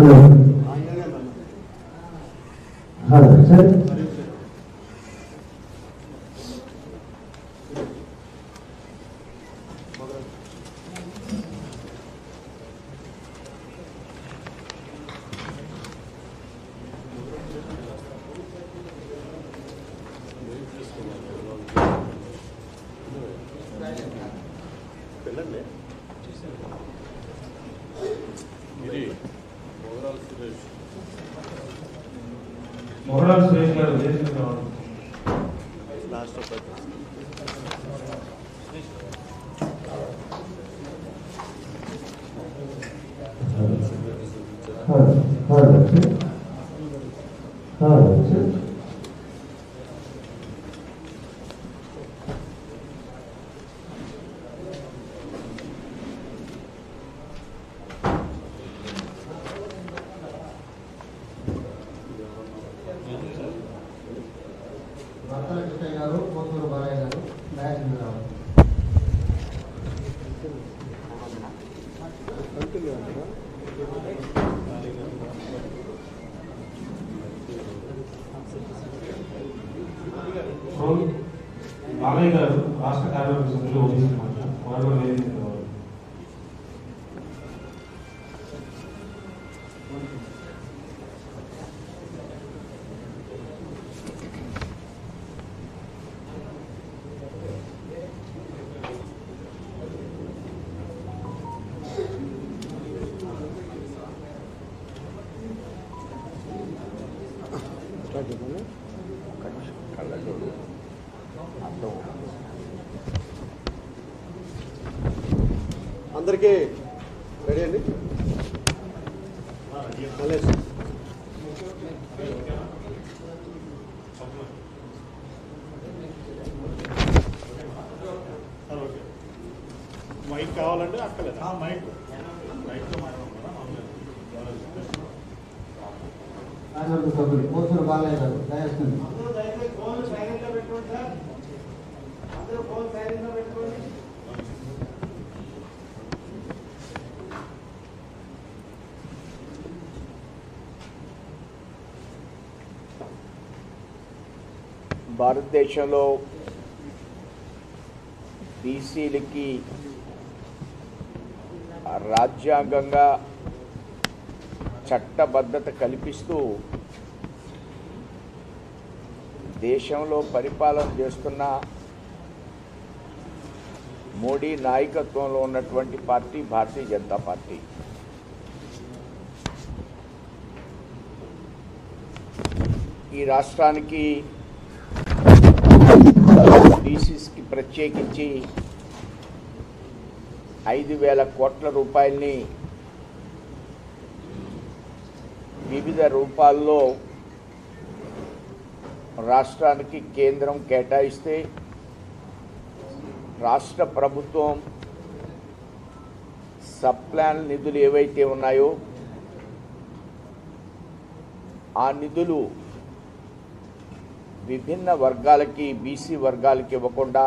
Hello hello sir Moharaj Suresh garu వేదికకు రావాలి hello hello sir hello sir Bhartala Krishnaiah గారు కోతూరు బాలయ్య గారు డయాస్ మీద రావాలి రోల్ బాలయ్య గారు రాష్ట్ర కార్యవర్గ సభ్యులు ఓబీసీ మోర్చా వారు కూడా వేదికకు రావాలి అందరికీ రెడీ అండి మల్లేష్ మైక్ కావాలంటే అక్కర్లేదు మైక్ మైక్తో కార్యవర్గ సభ్యులు కోతూరు బాలయ్య గారు డయాస్ మీద భారతదేశంలో బీసీలకి రాజ్యాంగంగా చట్టబద్ధత కల్పిస్తూ దేశంలో పరిపాలన చేస్తున్న మోడీ నాయకత్వంలో ఉన్నటువంటి పార్టీ భారతీయ జనతా పార్టీ ఈ రాష్ట్రానికి బీసీస్కి ప్రత్యేకించి ఐదు వేల కోట్ల రూపాయల్ని వివిధ రూపాల్లో రాష్ట్రానికి కేంద్రం కేటాయిస్తే రాష్ట్ర ప్రభుత్వం సప్లాన్ నిధులు ఏవైతే ఉన్నాయో ఆ నిధులు విభిన్న వర్గాలకి బీసీ వర్గాలకి ఇవ్వకుండా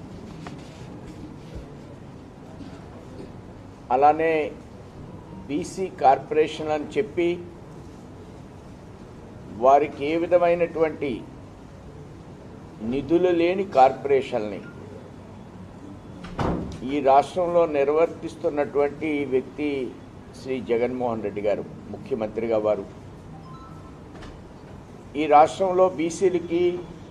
అలానే బీసీ కార్పొరేషన్ అని చెప్పి వారికి ఏ విధమైనటువంటి నిధులు లేని కార్పొరేషన్ని ఈ రాష్ట్రంలో నిర్వర్తిస్తున్నటువంటి వ్యక్తి శ్రీ జగన్మోహన్ రెడ్డి గారు ముఖ్యమంత్రిగా వారు ఈ రాష్ట్రంలో బీసీలకి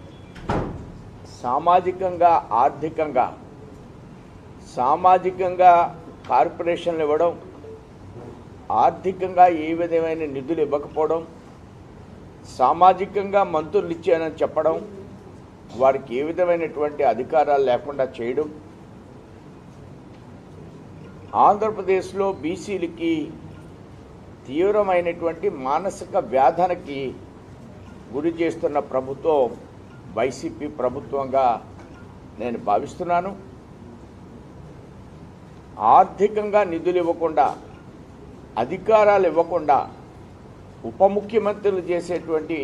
సామాజికంగా ఆర్థికంగా సామాజికంగా కార్పొరేషన్లు ఇవ్వడం ఆర్థికంగా ఏ విధమైన నిధులు ఇవ్వకపోవడం సామాజికంగా మంత్రులు ఇచ్చానని చెప్పడం వారికి ఏ విధమైనటువంటి అధికారాలు లేకుండా చేయడం ఆంధ్రప్రదేశ్లో బీసీలకి తీవ్రమైనటువంటి మానసిక వ్యాధనకి గురి చేస్తున్న ప్రభుత్వం వైసీపీ ప్రభుత్వంగా నేను భావిస్తున్నాను ఆర్థికంగా నిధులు ఇవ్వకుండా అధికారాలు ఇవ్వకుండా ఉప ముఖ్యమంత్రులు చేసేటువంటి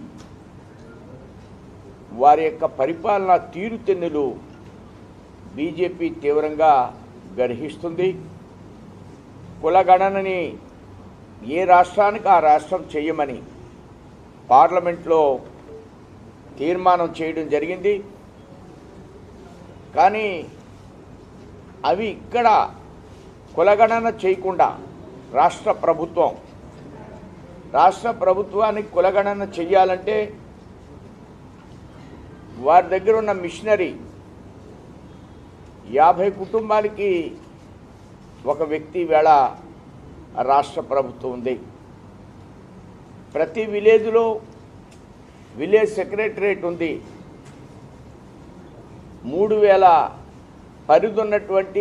వారి యొక్క పరిపాలన తీరుతెన్నులు బీజేపీ తీవ్రంగా గర్హిస్తుంది కులగణనని ఏ రాష్ట్రానికి ఆ రాష్ట్రం చేయమని పార్లమెంట్లో తీర్మానం చేయడం జరిగింది కానీ అవి ఇక్కడ కులగణన చేయకుండా రాష్ట్ర ప్రభుత్వం రాష్ట్ర ప్రభుత్వానికి కులగణన చెయ్యాలంటే వారి దగ్గర ఉన్న మిషనరీ యాభై కుటుంబాలకి ఒక వ్యక్తి వేళ రాష్ట్ర ప్రభుత్వం ఉంది ప్రతి విలేజ్లో విలేజ్ సెక్రటరేట్ ఉంది మూడు వేల పరిధి ఉన్నటువంటి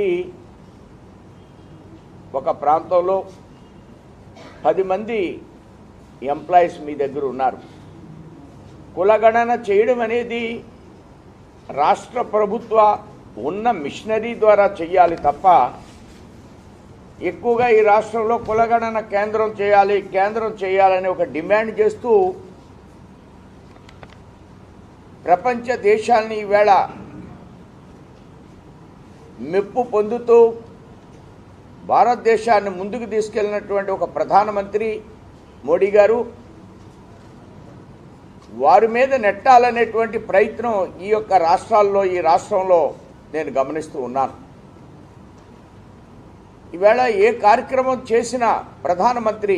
ఒక ప్రాంతంలో పది మంది ఎంప్లాయీస్ మీ దగ్గర ఉన్నారు కులగణన చేయడం అనేది రాష్ట్ర ప్రభుత్వ ఉన్న మిషనరీ ద్వారా చేయాలి తప్ప ఎక్కువగా ఈ రాష్ట్రంలో కులగణన కేంద్రం చేయాలి కేంద్రం చేయాలని ఒక డిమాండ్ చేస్తూ ప్రపంచ దేశాలని ఈవేళ మెప్పు పొందుతూ భారతదేశాన్ని ముందుకు తీసుకెళ్ళినటువంటి ఒక ప్రధానమంత్రి మోడీ గారు వారి మీద నెట్టాలనేటువంటి ప్రయత్నం ఈ యొక్క రాష్ట్రాల్లో ఈ రాష్ట్రంలో నేను గమనిస్తూ ఉన్నాను ఈవేళ ఏ కార్యక్రమం చేసినా ప్రధానమంత్రి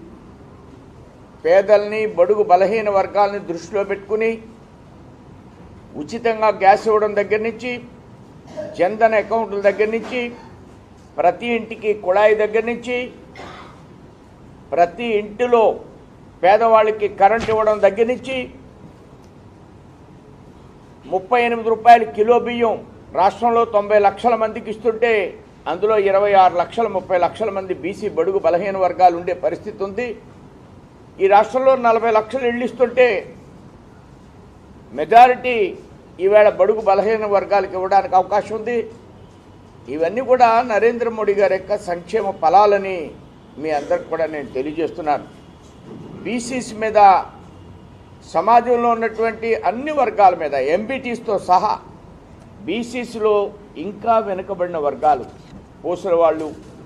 పేదల్ని బడుగు బలహీన వర్గాల్ని దృష్టిలో పెట్టుకుని ఉచితంగా గ్యాస్ ఇవ్వడం దగ్గర నుంచి జన్ధన్ అకౌంట్ల దగ్గర నుంచి ప్రతి ఇంటికి కుళాయి దగ్గర నుంచి ప్రతి ఇంటిలో పేదవాళ్ళకి కరెంట్ ఇవ్వడం దగ్గర నుంచి ముప్పై ఎనిమిది రూపాయలు కిలో బియ్యం రాష్ట్రంలో తొంభై లక్షల మందికి ఇస్తుంటే అందులో ఇరవై ఆరు లక్షల ముప్పై లక్షల మంది బీసీ బడుగు బలహీన వర్గాలు ఉండే పరిస్థితి ఉంది ఈ రాష్ట్రంలో నలభై లక్షలు ఇళ్ళు ఇస్తుంటే మెజారిటీ ఈవేళ బడుగు బలహీన వర్గాలకు ఇవ్వడానికి అవకాశం ఉంది ఇవన్నీ కూడా నరేంద్ర మోడీ గారి యొక్క సంక్షేమ ఫలాలని మీ అందరికి కూడా నేను తెలియజేస్తున్నాను బీసీస్ మీద సమాజంలో ఉన్నటువంటి అన్ని వర్గాల మీద ఎంబీటీస్తో సహా బీసీస్లో ఇంకా వెనుకబడిన వర్గాలు పూసల వాళ్ళు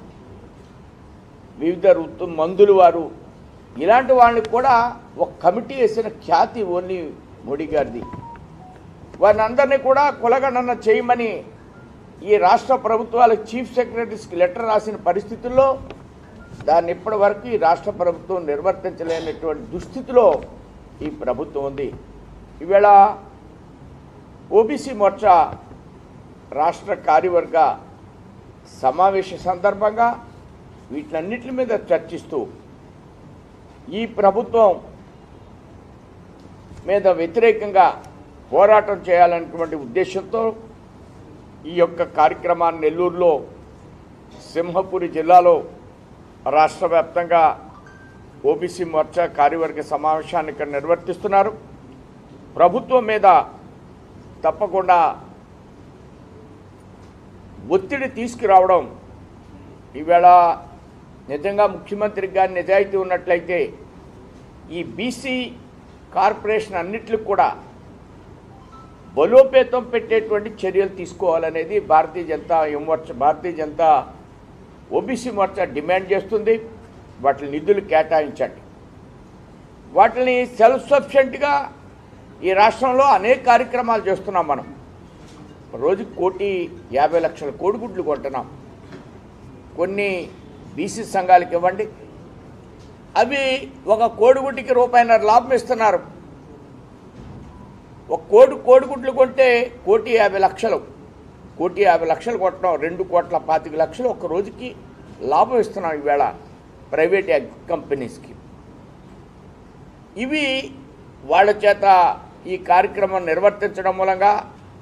వివిధ ఋతు మందులు వారు ఇలాంటి వాళ్ళకి కూడా ఒక కమిటీ వేసిన ఖ్యాతి ఓన్లీ మోడీ గారిది వారిని అందరినీ కూడా కులగణన చేయమని ఈ రాష్ట్ర ప్రభుత్వాల చీఫ్ సెక్రటరీస్కి లెటర్ రాసిన పరిస్థితుల్లో దాన్ని ఇప్పటి వరకు ఈ రాష్ట్ర ప్రభుత్వం నిర్వర్తించలేనటువంటి దుస్థితిలో ఈ ప్రభుత్వం ఉంది ఈవేళ ఓబీసీ మోర్చా రాష్ట్ర కార్యవర్గ సమావేశ సందర్భంగా వీటన్నిటి మీద చర్చిస్తూ ఈ ప్రభుత్వం మీద వ్యతిరేకంగా పోరాటం చేయాలనేటువంటి ఉద్దేశంతో ఈ యొక్క కార్యక్రమాన్ని నెల్లూరులో సింహపురి జిల్లాలో రాష్ట్ర వ్యాప్తంగా ఓబీసీ మోర్చా కార్యవర్గ సమావేశాన్ని ఇక్కడ నిర్వర్తిస్తున్నారు ప్రభుత్వం మీద తప్పకుండా ఒత్తిడి తీసుకురావడం ఈవేళ నిజంగా ముఖ్యమంత్రికి కానీ నిజాయితీ ఉన్నట్లయితే ఈ బీసీ కార్పొరేషన్ అన్నిటికి కూడా బలోపేతం పెట్టేటువంటి చర్యలు తీసుకోవాలనేది భారతీయ జనతా యువమోర్చ భారతీయ జనతా ఓబీసీ మోర్చా డిమాండ్ చేస్తుంది వాటి నిధులు కేటాయించండి వాటిని సెల్ఫ్ సఫిషియెంట్గా ఈ రాష్ట్రంలో అనేక కార్యక్రమాలు చేస్తున్నాం మనం రోజుకి కోటి యాభై లక్షల కోడిగుడ్లు కొంటున్నాం కొన్ని బీసీ సంఘాలకు ఇవ్వండి అవి ఒక కోడిగుడ్డికి రూపాయిన్నర లాభం ఇస్తున్నారు ఒక కోడి కోడిగుడ్లు కొంటే కోటి యాభై లక్షలు కోటి యాభై లక్షలు కొట్టడం రెండు కోట్ల పాతిక లక్షలు ఒక రోజుకి లాభం ఇస్తున్నాం ఈవేళ ప్రైవేట్ ఎగ్ కంపెనీస్కి ఇవి వాళ్ళ చేత ఈ కార్యక్రమం నిర్వర్తించడం మూలంగా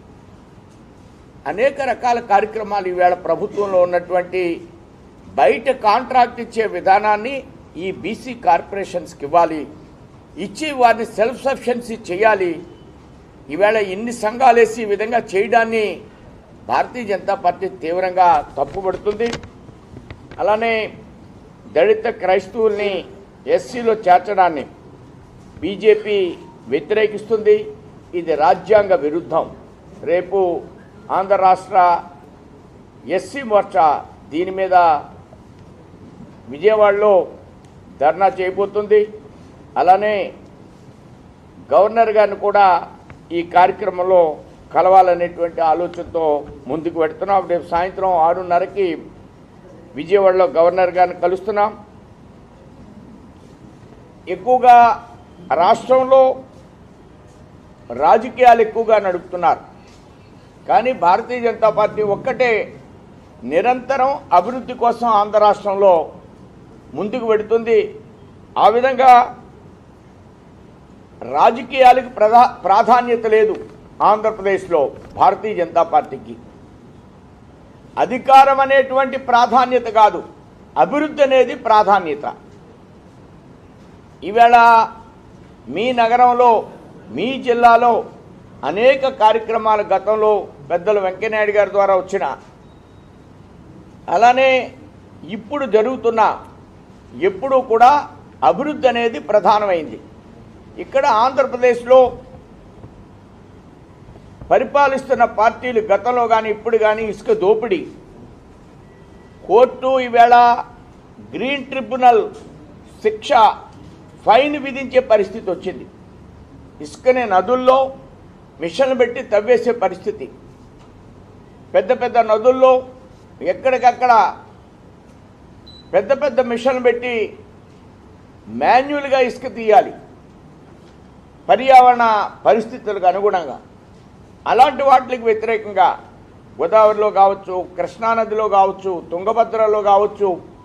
అనేక రకాల కార్యక్రమాలు ఈవేళ ప్రభుత్వంలో ఉన్నటువంటి బయట కాంట్రాక్ట్ ఇచ్చే విధానాన్ని ఈ బీసీ కార్పొరేషన్స్కి ఇవ్వాలి ఇచ్చి వారిని సెల్ఫ్ సఫిషియన్సీ చేయాలి ఈవేళ ఇన్ని సంఘాలు వేసి ఈ విధంగా చేయడాన్ని భారతీయ జనతా పార్టీ తీవ్రంగా తప్పుపడుతుంది అలానే దళిత క్రైస్తవుల్ని ఎస్సీలో చేర్చడాన్ని బీజేపీ వ్యతిరేకిస్తుంది ఇది రాజ్యాంగ విరుద్ధం రేపు ఆంధ్ర రాష్ట్ర ఎస్సీ మోర్చా దీని మీద విజయవాడలో ధర్నా చేయబోతుంది అలానే గవర్నర్ గారిని కూడా ఈ కార్యక్రమంలో కలవాలనేటువంటి ఆలోచనతో ముందుకు పెడుతున్నాం రేపు సాయంత్రం ఆరున్నరకి విజయవాడలో గవర్నర్ గారిని కలుస్తున్నాం ఎక్కువగా రాష్ట్రంలో రాజకీయాలు ఎక్కువగా నడుపుతున్నారు కానీ భారతీయ జనతా పార్టీ ఒక్కటే నిరంతరం అభివృద్ధి కోసం ఆంధ్ర రాష్ట్రంలో ముందుకు పెడుతుంది ఆ విధంగా రాజకీయాలకు ప్రధా ప్రాధాన్యత లేదు ఆంధ్రప్రదేశ్లో భారతీయ జనతా పార్టీకి అధికారం అనేటువంటి ప్రాధాన్యత కాదు అభివృద్ధి అనేది ప్రాధాన్యత ఈవేళ మీ నగరంలో మీ జిల్లాలో అనేక కార్యక్రమాలు గతంలో పెద్దలు వెంకయ్యనాయుడు గారి ద్వారా వచ్చిన అలానే ఇప్పుడు జరుగుతున్న ఎప్పుడూ కూడా అభివృద్ధి అనేది ప్రధానమైంది ఇక్కడ ఆంధ్రప్రదేశ్లో పరిపాలిస్తున్న పార్టీలు గతంలో కానీ ఇప్పుడు కానీ ఇసుక దోపిడీ కోర్టు ఈవేళ గ్రీన్ ట్రిబ్యునల్ శిక్ష ఫైన్ విధించే పరిస్థితి వచ్చింది ఇసుకనే నదుల్లో మిషన్లు పెట్టి తవ్వేసే పరిస్థితి పెద్ద పెద్ద నదుల్లో ఎక్కడికక్కడ పెద్ద పెద్ద మిషన్లు పెట్టి మాన్యువల్గా ఇసుక తీయాలి పర్యావరణ పరిస్థితులకు అనుగుణంగా అలాంటి వాటికి వ్యతిరేకంగా గోదావరిలో కావచ్చు కృష్ణానదిలో కావచ్చు తుంగభద్రలో కావచ్చు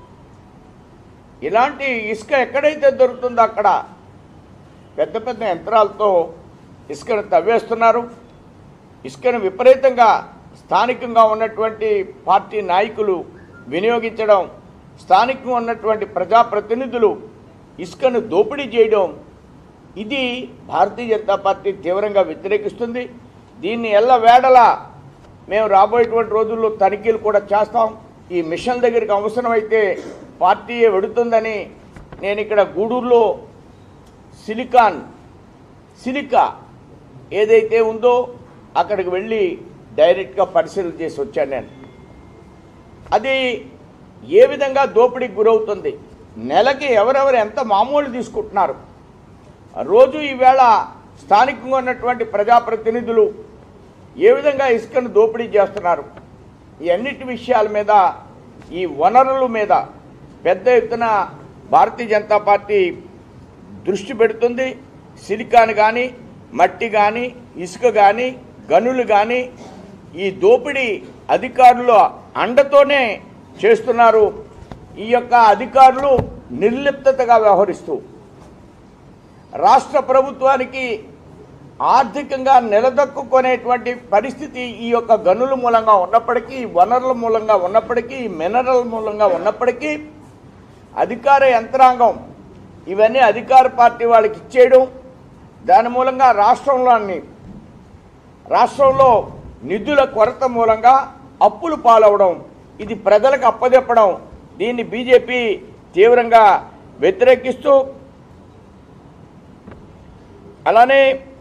ఇలాంటి ఇసుక ఎక్కడైతే దొరుకుతుందో అక్కడ పెద్ద పెద్ద యంత్రాలతో ఇసుకను తవ్వేస్తున్నారు ఇసుకను విపరీతంగా స్థానికంగా ఉన్నటువంటి పార్టీ నాయకులు వినియోగించడం స్థానికంగా ఉన్నటువంటి ప్రజాప్రతినిధులు ఇసుకను దోపిడీ చేయడం ఇది భారతీయ జనతా పార్టీ తీవ్రంగా వ్యతిరేకిస్తుంది దీన్ని ఎల్ల వేడలా మేము రాబోయేటువంటి రోజుల్లో తనిఖీలు కూడా చేస్తాం ఈ మిషన్ దగ్గరికి అవసరమైతే పార్టీ వెడుతుందని నేను ఇక్కడ గూడూరులో సిలికాన్ సిలికా ఏదైతే ఉందో అక్కడికి వెళ్ళి డైరెక్ట్గా పరిశీలన చేసి వచ్చాను నేను అది ఏ విధంగా దోపిడీకి గురవుతుంది నెలకి ఎవరెవరు ఎంత మామూలు తీసుకుంటున్నారు రోజు ఈవేళ స్థానికంగా ఉన్నటువంటి ప్రజాప్రతినిధులు ఏ విధంగా ఇసుకను దోపిడీ చేస్తున్నారు ఈ అన్నిటి విషయాల మీద ఈ వనరుల మీద పెద్ద ఎత్తున భారతీయ జనతా పార్టీ దృష్టి పెడుతుంది సిలికాన్ కానీ మట్టి కానీ ఇసుక కానీ గనులు కానీ ఈ దోపిడీ అధికారుల అండతోనే చేస్తున్నారు ఈ యొక్క అధికారులు నిర్లిప్తగా వ్యవహరిస్తూ రాష్ట్ర ప్రభుత్వానికి ఆర్థికంగా నిలదొక్కునేటువంటి పరిస్థితి ఈ యొక్క గనుల మూలంగా ఉన్నప్పటికీ వనరుల మూలంగా ఉన్నప్పటికీ మినరల్ మూలంగా ఉన్నప్పటికీ అధికార యంత్రాంగం ఇవన్నీ అధికార పార్టీ వాళ్ళకి ఇచ్చేయడం దాని మూలంగా రాష్ట్రంలోని రాష్ట్రంలో నిధుల కొరత మూలంగా అప్పులు పాలవడం ఇది ప్రజలకు అప్పదెప్పడం దీన్ని బీజేపీ తీవ్రంగా వ్యతిరేకిస్తూ అలానే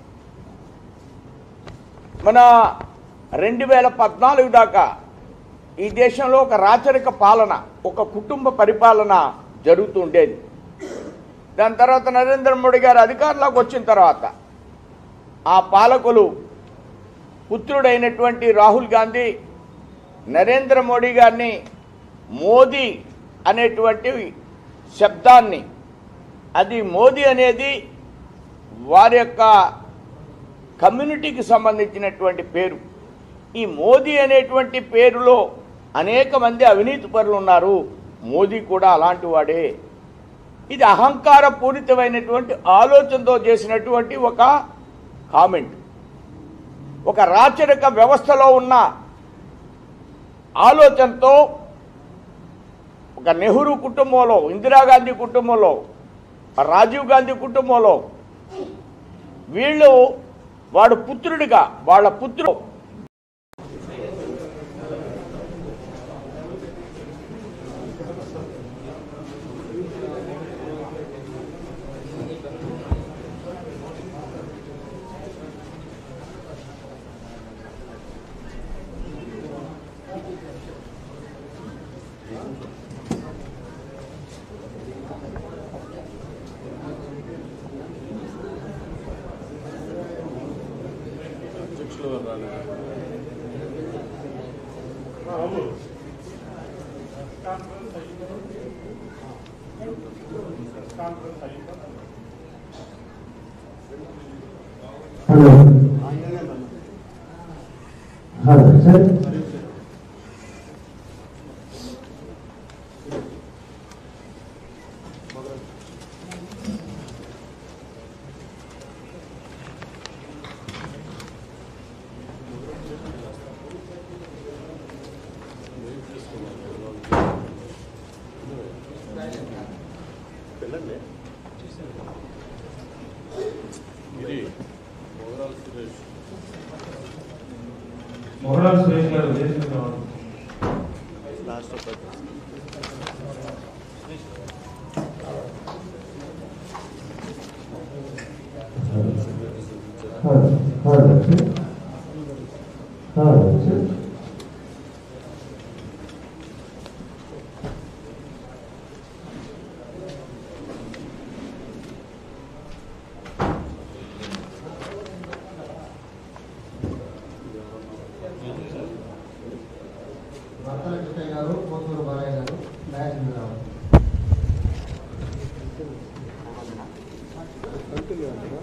మన రెండు వేల పద్నాలుగు దాకా ఈ దేశంలో ఒక రాచరిక పాలన ఒక కుటుంబ పరిపాలన జరుగుతూ ఉండేది దాని తర్వాత నరేంద్ర మోడీ గారు అధికారంలోకి వచ్చిన తర్వాత ఆ పాలకులు పుత్రుడైనటువంటి రాహుల్ గాంధీ నరేంద్ర మోడీ గారిని మోదీ అనేటువంటి శబ్దాన్ని అది మోదీ అనేది వారి యొక్క కమ్యూనిటీకి సంబంధించినటువంటి పేరు ఈ మోదీ అనేటువంటి పేరులో అనేక మంది అవినీతి పరులు ఉన్నారు మోదీ కూడా అలాంటి వాడే ఇది అహంకార పూరితమైనటువంటి ఆలోచనతో చేసినటువంటి ఒక కామెంట్ ఒక రాచరిక వ్యవస్థలో ఉన్న ఆలోచనతో ఒక నెహ్రూ కుటుంబంలో ఇందిరాగాంధీ కుటుంబంలో రాజీవ్ గాంధీ కుటుంబంలో వీళ్ళు వాడు పుత్రుడిగా వాళ్ళ పుత్రుడు హలో హలో సార్ వెళ్ళండి ఇది మొగరాల సురేష్ మొహరాజ్ సురేష్ గారు ఉద్దేశం కావాలి last hello hello sir hello sir Vartala Krishnaiah garu Pothuru Balayya గారు డయాస్ మీద రావాలి కంటిన్యూ అంటారా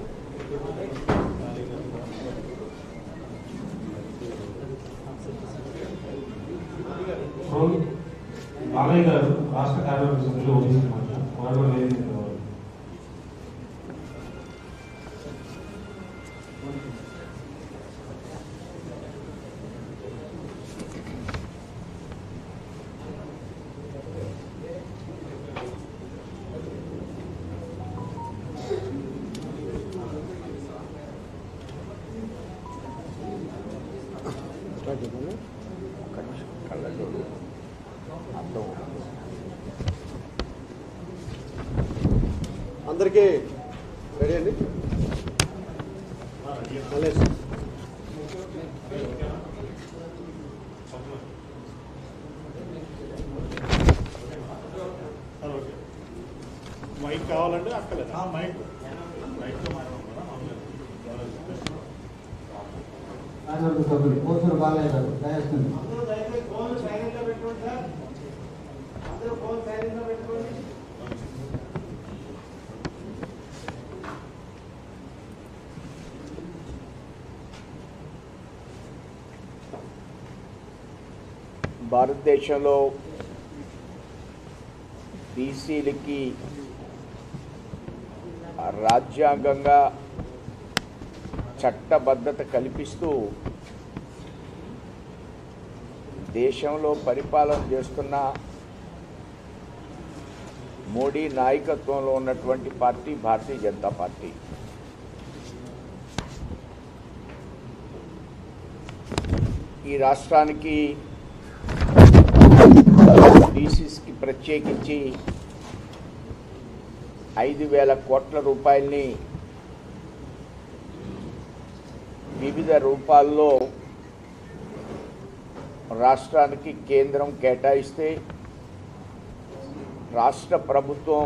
ఇప్పుడు బాలయ్య గారు రాష్ట్ర కార్యవర్గ సభ్యులు ఓబీసీ మోర్చా వారు కూడా వేదిక మీద కావాలి కళ్ళజోడు అర్థం అందరికీ రెడీ అండి మల్లేష్ సార్ ఓకే మైక్ కావాలంటే అక్కర్లేదు మైక్ మైక్తో మాట్లాడమన్నా కార్యవర్గ సభ్యులు పోతూరు బాలయ్య గారు డయాస్ మీద భారతదేశంలో బీసీలకి రాజ్యాంగంగా చట్టబద్ధత కల్పిస్తూ దేశంలో పరిపాలన చేస్తున్న మోడీ నాయకత్వంలో ఉన్నటువంటి పార్టీ భారతీయ జనతా పార్టీ ఈ రాష్ట్రానికి బీసీస్కి ప్రత్యేకించి ఐదు వేల కోట్ల రూపాయల్ని వివిధ రూపాల్లో రాష్ట్రానికి కేంద్రం కేటాయిస్తే రాష్ట్ర ప్రభుత్వం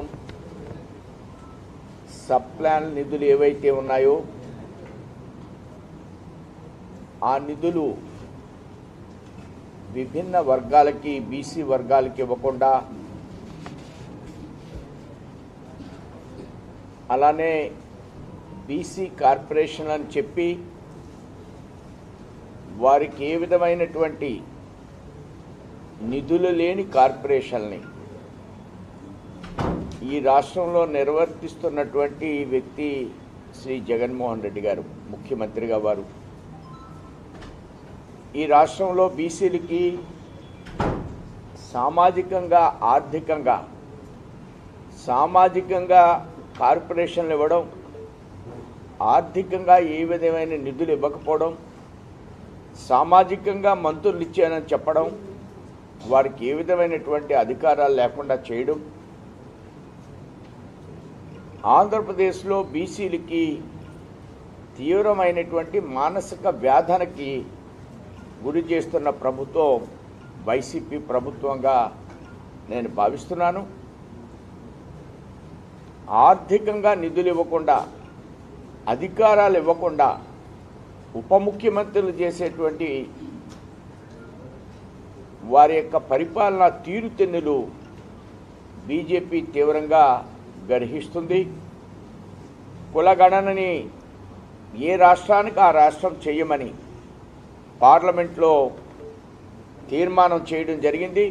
సప్లాన్ నిధులు ఏవైతే ఉన్నాయో ఆ నిధులు విభిన్న వర్గాలకి బీసీ వర్గాలకి ఇవ్వకుండా అలానే బీసీ కార్పొరేషన్ అని చెప్పి వారికి ఏ విధమైనటువంటి నిధులు లేని కార్పొరేషన్ని ఈ రాష్ట్రంలో నిర్వర్తిస్తున్నటువంటి వ్యక్తి శ్రీ జగన్మోహన్ రెడ్డి గారు ముఖ్యమంత్రిగా వారు ఈ రాష్ట్రంలో బీసీలకి సామాజికంగా ఆర్థికంగా సామాజికంగా కార్పొరేషన్లు ఇవ్వడం ఆర్థికంగా ఏ విధమైన నిధులు ఇవ్వకపోవడం సామాజికంగా మంత్రులు ఇచ్చానని చెప్పడం వారికి ఏ విధమైనటువంటి అధికారాలు లేకుండా చేయడం ఆంధ్రప్రదేశ్లో బీసీలకి తీవ్రమైనటువంటి మానసిక వ్యాధనకి గురి చేస్తున్న ప్రభుత్వం వైసీపీ ప్రభుత్వంగా నేను భావిస్తున్నాను ఆర్థికంగా నిధులు ఇవ్వకుండా అధికారాలు ఇవ్వకుండా ఉప ముఖ్యమంత్రులు చేసేటువంటి వారి యొక్క పరిపాలన తీరుతెన్నులు బీజేపీ తీవ్రంగా గర్హిస్తుంది కులగణనని ఏ రాష్ట్రానికి ఆ రాష్ట్రం చేయమని పార్లమెంట్లో తీర్మానం చేయడం జరిగింది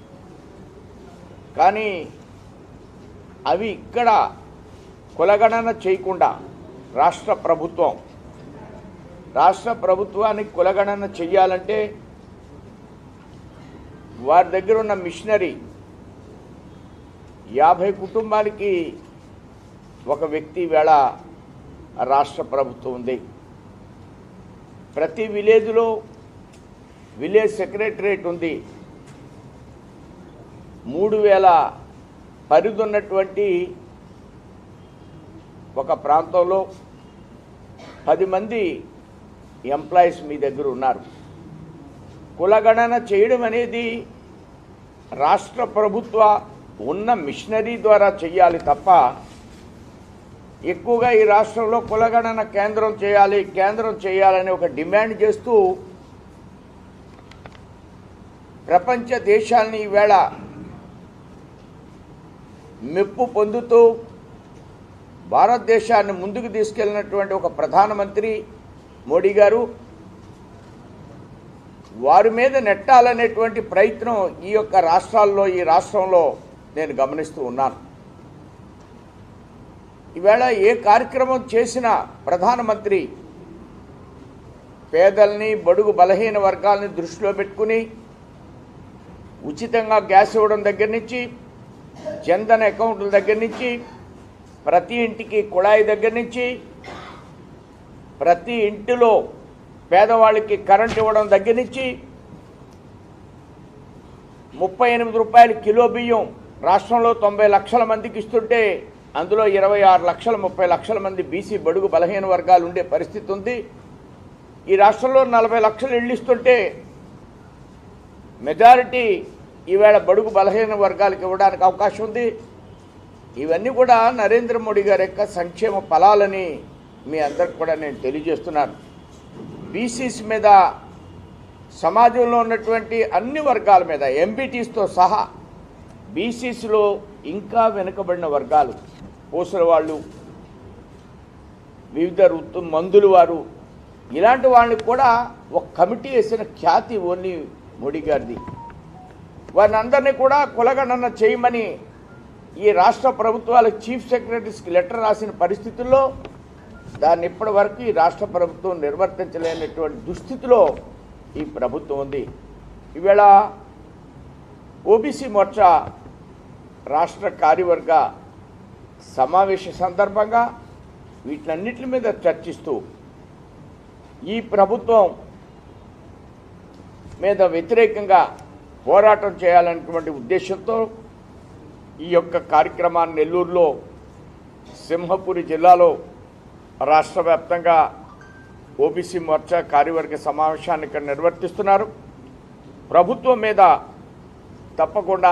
కానీ అవి ఇక్కడ కులగణన చేయకుండా రాష్ట్ర ప్రభుత్వం రాష్ట్ర ప్రభుత్వానికి కులగణన చెయ్యాలంటే వారి దగ్గర ఉన్న మిషనరీ యాభై కుటుంబాలకి ఒక వ్యక్తి వేళ రాష్ట్ర ప్రభుత్వం ఉంది ప్రతి విలేజ్లో విలేజ్ సెక్రటరేట్ ఉంది మూడు వేల పరిధి ఉన్నటువంటి ఒక ప్రాంతంలో పది మంది ఎంప్లాయీస్ మీ దగ్గర ఉన్నారు కులగణన చేయడం అనేది రాష్ట్ర ప్రభుత్వ ఉన్న మిషనరీ ద్వారా చేయాలి తప్ప ఎక్కువగా ఈ రాష్ట్రంలో కులగణన కేంద్రం చేయాలి కేంద్రం చేయాలని ఒక డిమాండ్ చేస్తూ ప్రపంచ దేశాలని ఈవేళ మెప్పు పొందుతూ భారతదేశాన్ని ముందుకు తీసుకెళ్ళినటువంటి ఒక ప్రధానమంత్రి మోడీ గారు వారి మీద నెట్టాలనేటువంటి ప్రయత్నం ఈ యొక్క రాష్ట్రాల్లో ఈ రాష్ట్రంలో నేను గమనిస్తూ ఉన్నాను ఈవేళ ఏ కార్యక్రమం చేసినా ప్రధానమంత్రి పేదల్ని బడుగు బలహీన వర్గాల్ని దృష్టిలో పెట్టుకుని ఉచితంగా గ్యాస్ ఇవ్వడం దగ్గర నుంచి జన్ధన్ అకౌంట్ల దగ్గర నుంచి ప్రతి ఇంటికి కుళాయి దగ్గర నుంచి ప్రతి ఇంటిలో పేదవాళ్ళకి కరెంట్ ఇవ్వడం దగ్గర నుంచి ముప్పై ఎనిమిది రూపాయల కిలో బియ్యం రాష్ట్రంలో తొంభై లక్షల మందికి ఇస్తుంటే అందులో ఇరవై ఆరు లక్షల ముప్పై లక్షల మంది బీసీ బడుగు బలహీన వర్గాలు ఉండే పరిస్థితి ఉంది ఈ రాష్ట్రంలో నలభై లక్షలు ఇళ్ళు ఇస్తుంటే మెజారిటీ ఈవేళ బడుగు బలహీన వర్గాలకు ఇవ్వడానికి అవకాశం ఉంది ఇవన్నీ కూడా నరేంద్ర మోడీ గారి యొక్క సంక్షేమ ఫలాలని మీ అందరికి కూడా నేను తెలియజేస్తున్నాను బీసీస్ మీద సమాజంలో ఉన్నటువంటి అన్ని వర్గాల మీద ఎంబీటీస్తో సహా బీసీస్లో ఇంకా వెనుకబడిన వర్గాలు పూసల వాళ్ళు వివిధ ఋతు మందులు వారు ఇలాంటి వాళ్ళని కూడా ఒక కమిటీ వేసిన ఖ్యాతి ఓన్లీ మోడీ గారిది వారిని అందరినీ కూడా కులగణన చేయమని ఈ రాష్ట్ర ప్రభుత్వాలకు చీఫ్ సెక్రటరీస్కి లెటర్ రాసిన పరిస్థితుల్లో దాన్ని ఇప్పటి వరకు ఈ రాష్ట్ర ప్రభుత్వం నిర్వర్తించలేనటువంటి దుస్థితిలో ఈ ప్రభుత్వం ఉంది ఈవేళ ఓబీసీ మోర్చా రాష్ట్ర కార్యవర్గ సమావేశ సందర్భంగా వీటిలన్నిటి మీద చర్చిస్తూ ఈ ప్రభుత్వం మీద వ్యతిరేకంగా పోరాటం చేయాలనేటువంటి ఉద్దేశంతో ఈ యొక్క కార్యక్రమాన్ని నెల్లూరులో సింహపురి జిల్లాలో రాష్ట్ర వ్యాప్తంగా ఓబీసీ మోర్చా కార్యవర్గ సమావేశాన్ని ఇక్కడ నిర్వర్తిస్తున్నారు ప్రభుత్వం మీద తప్పకుండా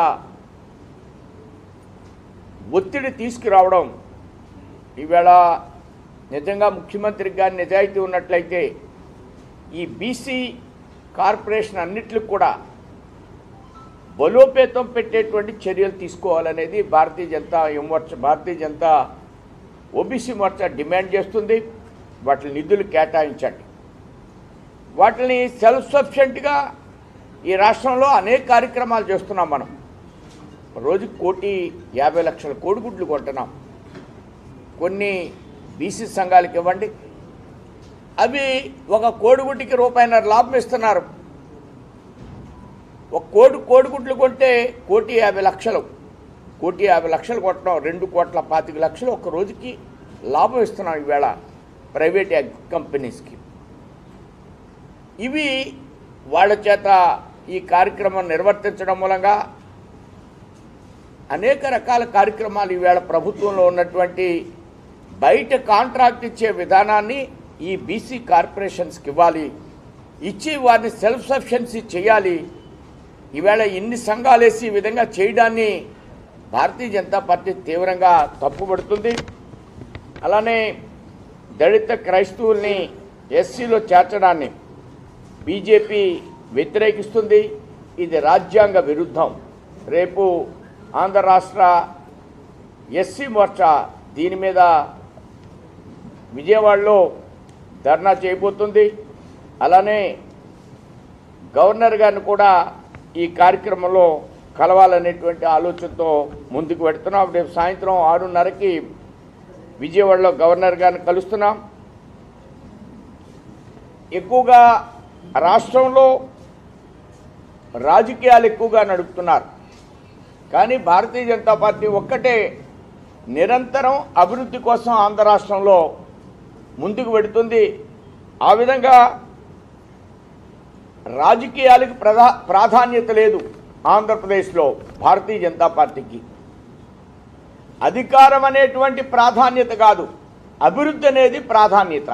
ఒత్తిడి తీసుకురావడం ఈవేళ నిజంగా ముఖ్యమంత్రికి కానీ నిజాయితీ ఉన్నట్లయితే ఈ బీసీ కార్పొరేషన్ అన్నిటికి కూడా బలోపేతం పెట్టేటువంటి చర్యలు తీసుకోవాలనేది భారతీయ జనతా యువమోర్చ భారతీయ జనతా ఓబీసీ మోర్చా డిమాండ్ చేస్తుంది వాటి నిధులు కేటాయించండి వాటిని సెల్ఫ్ సఫిషియెంట్గా ఈ రాష్ట్రంలో అనేక కార్యక్రమాలు చేస్తున్నాం మనం రోజు కోటి యాభై లక్షల కోడిగుడ్లు కొంటున్నాం కొన్ని బీసీ సంఘాలకు ఇవ్వండి అవి ఒక కోడిగుడ్డికి రూపాయిన్నర లాభం ఇస్తున్నారు ఒక కోడి కోడిగుడ్లు కొంటే కోటి యాభై లక్షలు కోటి యాభై లక్షలు కొట్టడం రెండు కోట్ల పాతిక లక్షలు ఒక రోజుకి లాభం ఇస్తున్నాం ఈవేళ ప్రైవేట్ ఎగ్ కంపెనీస్కి ఇవి వాళ్ళ చేత ఈ కార్యక్రమం నిర్వర్తించడం మూలంగా అనేక రకాల కార్యక్రమాలు ఈవేళ ప్రభుత్వంలో ఉన్నటువంటి బయట కాంట్రాక్ట్ ఇచ్చే విధానాన్ని ఈ బీసీ కార్పొరేషన్స్కి ఇవ్వాలి ఇచ్చి వారిని సెల్ఫ్ సఫిషియన్సీ చేయాలి ఈవేళ ఇన్ని సంఘాలు వేసి ఈ విధంగా చేయడాన్ని భారతీయ జనతా పార్టీ తీవ్రంగా తప్పుపడుతుంది అలానే దళిత క్రైస్తవుల్ని ఎస్సీలో చేర్చడాన్ని బీజేపీ వ్యతిరేకిస్తుంది ఇది రాజ్యాంగ విరుద్ధం రేపు ఆంధ్ర రాష్ట్ర ఎస్సీ మోర్చా దీని మీద విజయవాడలో ధర్నా చేయబోతుంది అలానే గవర్నర్ గారిని కూడా ఈ కార్యక్రమంలో కలవాలనేటువంటి ఆలోచనతో ముందుకు పెడుతున్నాం రేపు సాయంత్రం ఆరున్నరకి విజయవాడలో గవర్నర్ గారిని కలుస్తున్నాం ఎక్కువగా రాష్ట్రంలో రాజకీయాలు ఎక్కువగా నడుపుతున్నారు కానీ భారతీయ జనతా పార్టీ ఒక్కటే నిరంతరం అభివృద్ధి కోసం ఆంధ్ర రాష్ట్రంలో ముందుకు పెడుతుంది ఆ విధంగా రాజకీయాలకు ప్రధా ప్రాధాన్యత లేదు ఆంధ్రప్రదేశ్లో భారతీయ జనతా పార్టీకి అధికారం అనేటువంటి ప్రాధాన్యత కాదు అభివృద్ధి అనేది ప్రాధాన్యత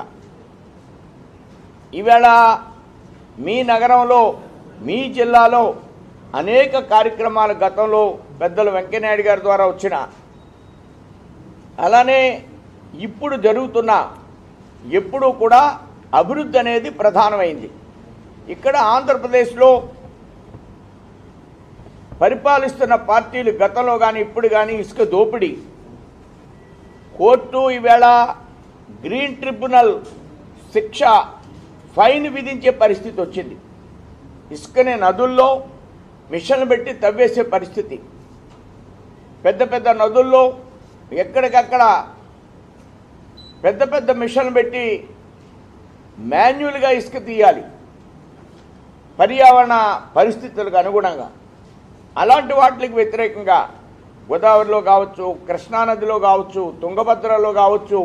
ఈవేళ మీ నగరంలో మీ జిల్లాలో అనేక కార్యక్రమాలు గతంలో పెద్దలు వెంకయ్యనాయుడు గారి ద్వారా వచ్చిన అలానే ఇప్పుడు జరుగుతున్న ఎప్పుడూ కూడా అభివృద్ధి అనేది ప్రధానమైంది ఇక్కడ ఆంధ్రప్రదేశ్లో పరిపాలిస్తున్న పార్టీలు గతంలో కానీ ఇప్పుడు కానీ ఇసుక దోపిడీ కోర్టు ఈవేళ గ్రీన్ ట్రిబ్యునల్ శిక్ష ఫైన్ విధించే పరిస్థితి వచ్చింది ఇసుకని నదుల్లో మిషన్లు పెట్టి తవ్వేసే పరిస్థితి పెద్ద పెద్ద నదుల్లో ఎక్కడికక్కడ పెద్ద పెద్ద మిషన్లు పెట్టి మాన్యువల్గా ఇసుక తీయాలి పర్యావరణ పరిస్థితులకు అనుగుణంగా అలాంటి వాటికి వ్యతిరేకంగా గోదావరిలో కావచ్చు కృష్ణానదిలో కావచ్చు తుంగభద్రలో కావచ్చు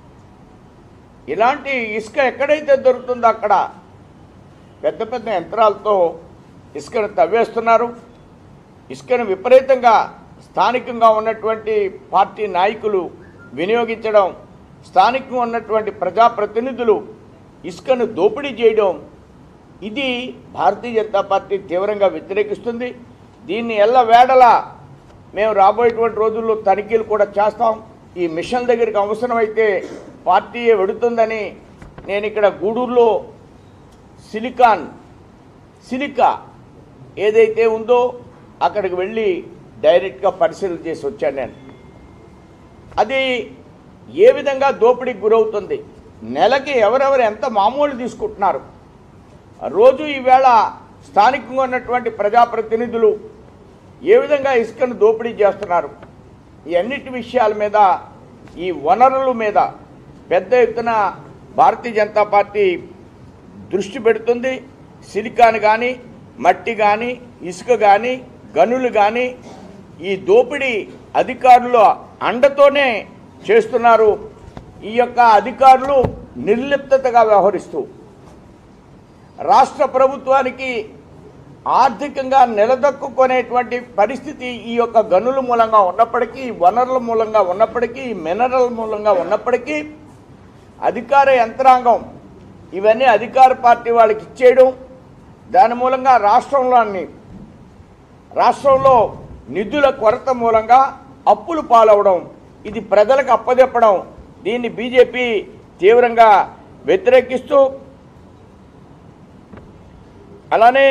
ఇలాంటి ఇసుక ఎక్కడైతే దొరుకుతుందో అక్కడ పెద్ద పెద్ద యంత్రాలతో ఇసుకను తవ్వేస్తున్నారు ఇసుకను విపరీతంగా స్థానికంగా ఉన్నటువంటి పార్టీ నాయకులు వినియోగించడం స్థానికంగా ఉన్నటువంటి ప్రజాప్రతినిధులు ఇసుకను దోపిడీ చేయడం ఇది భారతీయ జనతా పార్టీ తీవ్రంగా వ్యతిరేకిస్తుంది దీన్ని ఎల్ల వేడలా మేము రాబోయేటువంటి రోజుల్లో తనిఖీలు కూడా చేస్తాం ఈ మిషన్ దగ్గరికి అవసరమైతే పార్టీయే వెడుతుందని నేను ఇక్కడ గూడూరులో సిలికాన్ సిలికా ఏదైతే ఉందో అక్కడికి వెళ్ళి డైరెక్ట్గా పరిశీలన చేసి వచ్చాను నేను అది ఏ విధంగా దోపిడీకి గురవుతుంది నెలకి ఎవరెవరు ఎంత మామూలు తీసుకుంటున్నారు రోజు ఈవేళ స్థానికంగా ఉన్నటువంటి ప్రజాప్రతినిధులు ఏ విధంగా ఇసుకను దోపిడీ చేస్తున్నారు ఈ అన్నిటి విషయాల మీద ఈ వనరుల మీద పెద్ద ఎత్తున భారతీయ జనతా పార్టీ దృష్టి పెడుతుంది సిలికాన్ కానీ మట్టి కానీ ఇసుక కానీ గనులు కానీ ఈ దోపిడీ అధికారుల అండతోనే చేస్తున్నారు ఈ యొక్క అధికారులు నిర్లిప్తగా వ్యవహరిస్తూ రాష్ట్ర ప్రభుత్వానికి ఆర్థికంగా నిలదొక్కునేటువంటి పరిస్థితి ఈ యొక్క గనుల మూలంగా ఉన్నప్పటికీ వనరుల మూలంగా ఉన్నప్పటికీ మినరల్ మూలంగా ఉన్నప్పటికీ అధికార యంత్రాంగం ఇవన్నీ అధికార పార్టీ వాళ్ళకి ఇచ్చేయడం దాని మూలంగా రాష్ట్రంలోని రాష్ట్రంలో నిధుల కొరత మూలంగా అప్పులు పాలవడం ఇది ప్రజలకు అప్పజెప్పడం దీన్ని బీజేపీ తీవ్రంగా వ్యతిరేకిస్తూ అలానే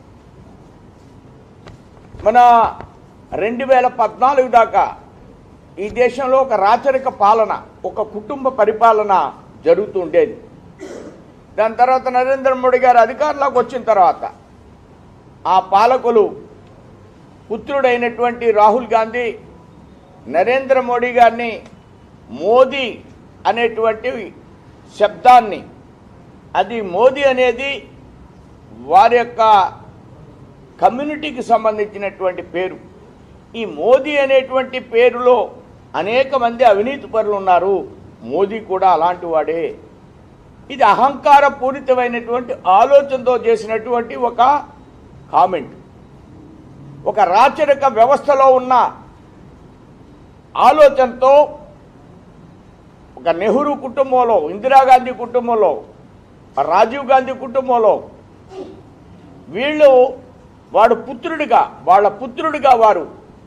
మన రెండు వేల పద్నాలుగు దాకా ఈ దేశంలో ఒక రాచరిక పాలన ఒక కుటుంబ పరిపాలన జరుగుతూ ఉండేది దాని తర్వాత నరేంద్ర మోడీ గారు అధికారంలోకి వచ్చిన తర్వాత ఆ పాలకులు పుత్రుడైనటువంటి రాహుల్ గాంధీ నరేంద్ర మోడీ గారిని మోదీ అనేటువంటి శబ్దాన్ని అది మోదీ అనేది వారి యొక్క కమ్యూనిటీకి సంబంధించినటువంటి పేరు ఈ మోదీ అనేటువంటి పేరులో అనేక మంది అవినీతి పరులు ఉన్నారు మోదీ కూడా అలాంటి వాడే ఇది అహంకార పూరితమైనటువంటి ఆలోచనతో చేసినటువంటి ఒక కామెంట్ ఒక రాచరిక వ్యవస్థలో ఉన్న ఆలోచనతో ఒక నెహ్రూ కుటుంబంలో ఇందిరాగాంధీ కుటుంబంలో రాజీవ్ గాంధీ కుటుంబంలో వీళ్ళు వాడు పుత్రుడిగా వాళ్ళ పుత్రుడిగా వారు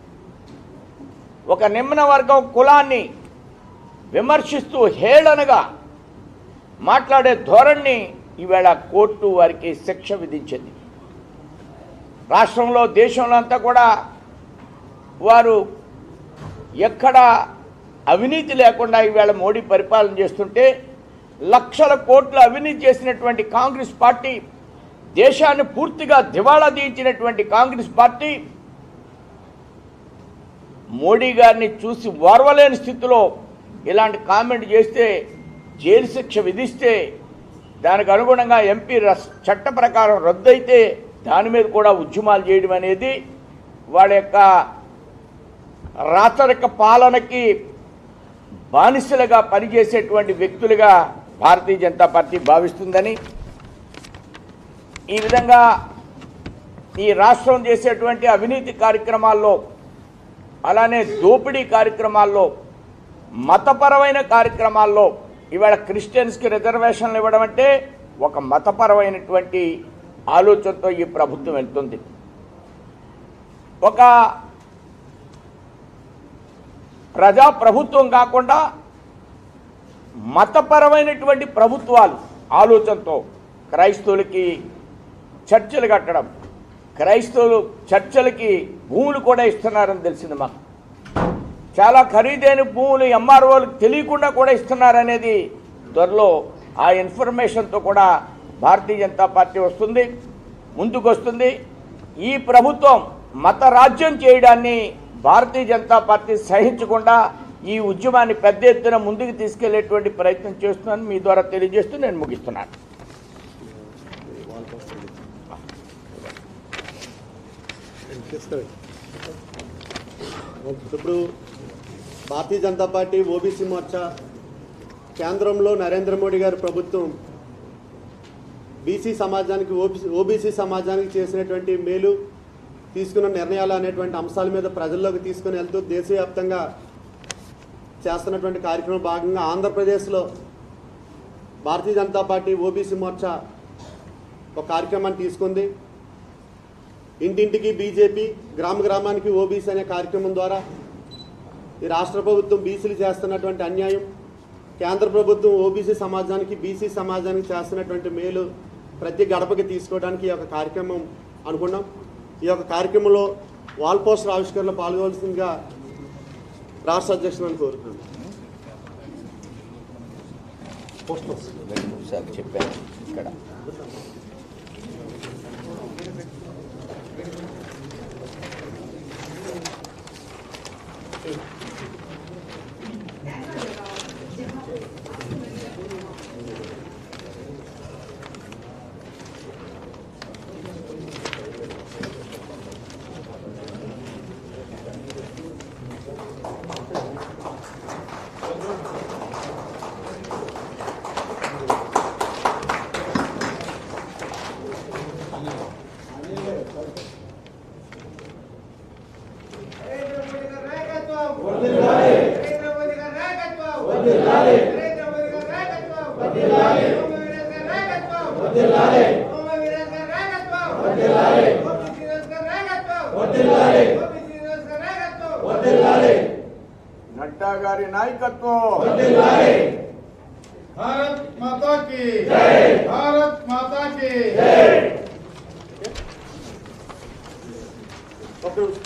ఒక నిమ్న వర్గం కులాన్ని విమర్శిస్తూ హేళనగా మాట్లాడే ధోరణి ఈవేళ కోర్టు వారికి శిక్ష విధించింది రాష్ట్రంలో దేశంలో అంతా కూడా వారు ఎక్కడ అవినీతి లేకుండా ఈవేళ మోడీ పరిపాలన చేస్తుంటే లక్షల కోట్ల అవినీతి చేసినటువంటి కాంగ్రెస్ పార్టీ దేశాన్ని పూర్తిగా దివాళా తీయించినటువంటి కాంగ్రెస్ పార్టీ మోడీ గారిని చూసి ఓర్వలేని స్థితిలో ఇలాంటి కామెంట్ చేస్తే జైలు శిక్ష విధిస్తే దానికి అనుగుణంగా ఎంపీ రస్ చట్ట ప్రకారం రద్దయితే దాని మీద కూడా ఉద్యమాలు చేయడం అనేది వాళ్ళ యొక్క రాచరిక పాలనకి బానిసలుగా పనిచేసేటువంటి వ్యక్తులుగా భారతీయ జనతా పార్టీ భావిస్తుందని ఈ విధంగా ఈ రాష్ట్రం చేసేటువంటి అవినీతి కార్యక్రమాల్లో అలానే దోపిడీ కార్యక్రమాల్లో మతపరమైన కార్యక్రమాల్లో ఇవాళ క్రిస్టియన్స్కి రిజర్వేషన్లు ఇవ్వడం అంటే ఒక మతపరమైనటువంటి ఆలోచనతో ఈ ప్రభుత్వం వెళ్తుంది ఒక ప్రజా ప్రభుత్వం కాకుండా మతపరమైనటువంటి ప్రభుత్వాలు ఆలోచనతో క్రైస్తవులకి చర్చలు కట్టడం క్రైస్తవులు చర్చలకి భూములు కూడా ఇస్తున్నారని తెలిసింది మాకు చాలా ఖరీదైన భూములు ఎంఆర్ఓలకు తెలియకుండా కూడా ఇస్తున్నారనేది త్వరలో ఆ ఇన్ఫర్మేషన్తో కూడా భారతీయ జనతా పార్టీ వస్తుంది ముందుకు వస్తుంది ఈ ప్రభుత్వం మత రాజ్యం చేయడాన్ని భారతీయ జనతా పార్టీ సహించకుండా ఈ ఉద్యమాన్ని పెద్ద ఎత్తున ముందుకు తీసుకెళ్లేటువంటి ప్రయత్నం చేస్తుందని మీ ద్వారా తెలియజేస్తూ నేను ముగిస్తున్నాను ఇప్పుడు భారతీయ జనతా పార్టీ ఓబీసీ మోర్చా కేంద్రంలో నరేంద్ర మోడీ గారి ప్రభుత్వం బీసీ సమాజానికి ఓబీసీ ఓబీసీ సమాజానికి చేసినటువంటి మేలు తీసుకున్న నిర్ణయాలు అనేటువంటి అంశాల మీద ప్రజల్లోకి తీసుకుని వెళ్తూ దేశవ్యాప్తంగా చేస్తున్నటువంటి కార్యక్రమం భాగంగా ఆంధ్రప్రదేశ్లో భారతీయ జనతా పార్టీ ఓబీసీ మోర్చా ఒక కార్యక్రమాన్ని తీసుకుంది ఇంటింటికి బీజేపీ గ్రామ గ్రామానికి ఓబీసీ అనే కార్యక్రమం ద్వారా ఈ రాష్ట్ర ప్రభుత్వం బీసీలు చేస్తున్నటువంటి అన్యాయం కేంద్ర ప్రభుత్వం ఓబీసీ సమాజానికి బీసీ సమాజానికి చేస్తున్నటువంటి మేలు ప్రతి గడపకి తీసుకోవడానికి ఈ యొక్క కార్యక్రమం అనుకున్నాం ఈ యొక్క కార్యక్రమంలో వాల్ పోస్టర్ ఆవిష్కరణలో పాల్గొవలసిందిగా రాష్ట్ర అధ్యక్షులను కోరుతున్నాను రెండు నిమిషాలు చెప్పాను ఇక్కడ నరేంద్ర మోదీ గారి నాయకత్వం వర్ధిల్లాలి నరేంద్ర మోదీ గారి నాయకత్వం వర్ధిల్లాలి నరేంద్ర మోదీ గారి నాయకత్వం వర్ధిల్లాలి సోమవీరన్ గారి నాయకత్వం వర్ధిల్లాలి సోమవీరన్ గారి నాయకత్వం వర్ధిల్లాలి గోపి శ్రీనివాస్ గారి నాయకత్వం వర్ధిల్లాలి గోపి శ్రీనివాస్ గారి నాయకత్వం వర్ధిల్లాలి నడ్డా గారి నాయకత్వం భారత్ మాతా కి జై భారత్ మాతా కి జై ఒక నిమిషం.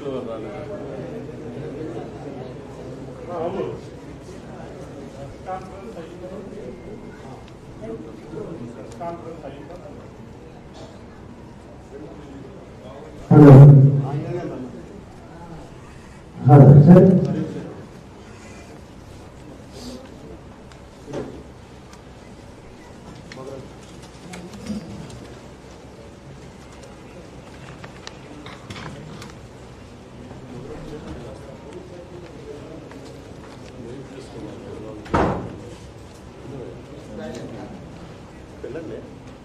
పోలీసులు రాలేదు అవును కాన్ఫరెన్స్ అయ్యిందా కాన్ఫరెన్స్ అయ్యిందా హలో హలో సార్ వెళ్ళండి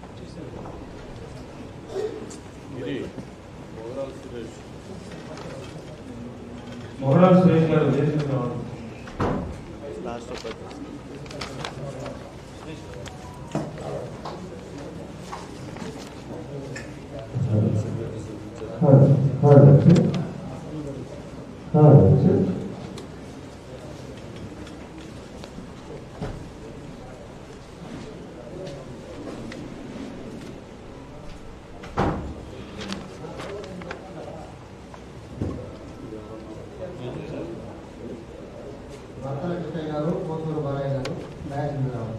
ఇది ఓవరాల్ సురేష్ మొహరాజ్ సురేష్ గారు విదేశం రావాలి లాస్ట్ ఒక hello hello sir hello sir Vartala Krishnaiah garu Pothuru Balayya గారు మ్యాచ్ రావాలి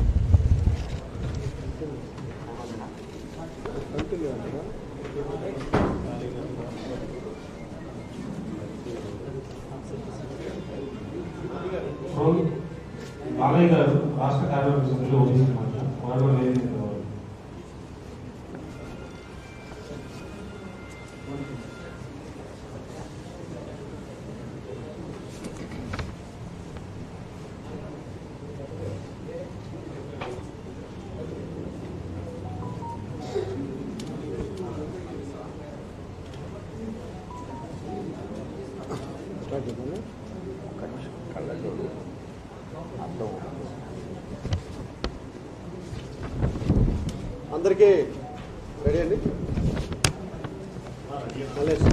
రోల్ బాలయ్య గారు రాష్ట్ర కార్యవర్గ సభ్యులు ఓబీసీ మోర్చా వారు కూడా వేదిక రావాలి కళ్ళజోడు అర్థం అందరికీ రెడీ అండి మల్లేష్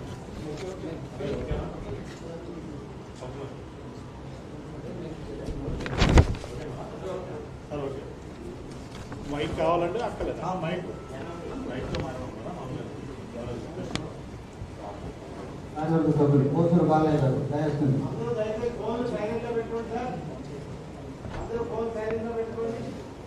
సార్ ఓకే మైక్ కావాలంటే అక్కలేదు మైక్ మైక్తో మాట్లాడమన్నా కార్యవర్గ సభ్యులు పోతూరు బాలయ్య గారు దయచేసి అందరూ దయచేసి ఫోన్ సైలెంట్ లో పెట్టుకోండి సార్ అందరూ ఫోన్ సైలెంట్ లో పెట్టుకోండి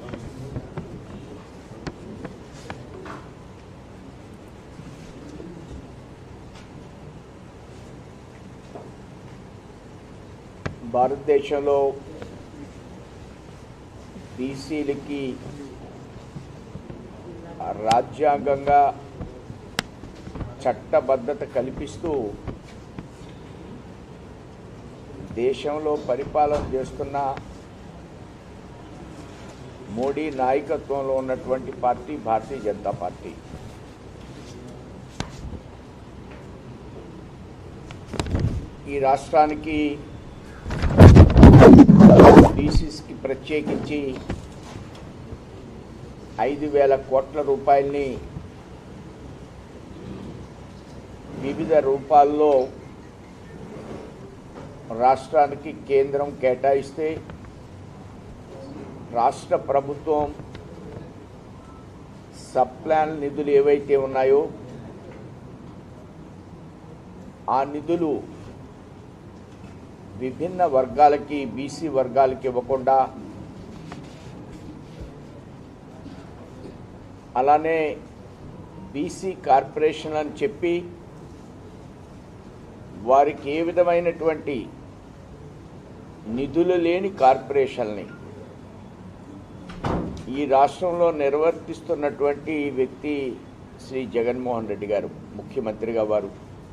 భారతదేశంలో బీసీలకి రాజ్యాంగంగా చట్టబద్ధత కల్పిస్తూ దేశంలో పరిపాలన చేస్తున్న మోడీ నాయకత్వంలో ఉన్నటువంటి పార్టీ భారతీయ జనతా పార్టీ ఈ రాష్ట్రానికి డీసీస్కి ప్రత్యేకించి ఐదు వేల కోట్ల రూపాయల్ని వివిధ రూపాల్లో రాష్ట్రానికి కేంద్రం కేటాయిస్తే రాష్ట్ర ప్రభుత్వం సప్లాన్ నిధులు ఏవైతే ఉన్నాయో ఆ నిధులు విభిన్న వర్గాలకి బీసీ వర్గాలకి ఇవ్వకుండా అలానే బీసీ కార్పొరేషన్ అని చెప్పి వారికి ఏ విధమైనటువంటి నిధులు లేని కార్పొరేషన్ని ఈ రాష్ట్రంలో నిర్వర్తిస్తున్నటువంటి వ్యక్తి శ్రీ జగన్మోహన్ రెడ్డి గారు ముఖ్యమంత్రిగా వారు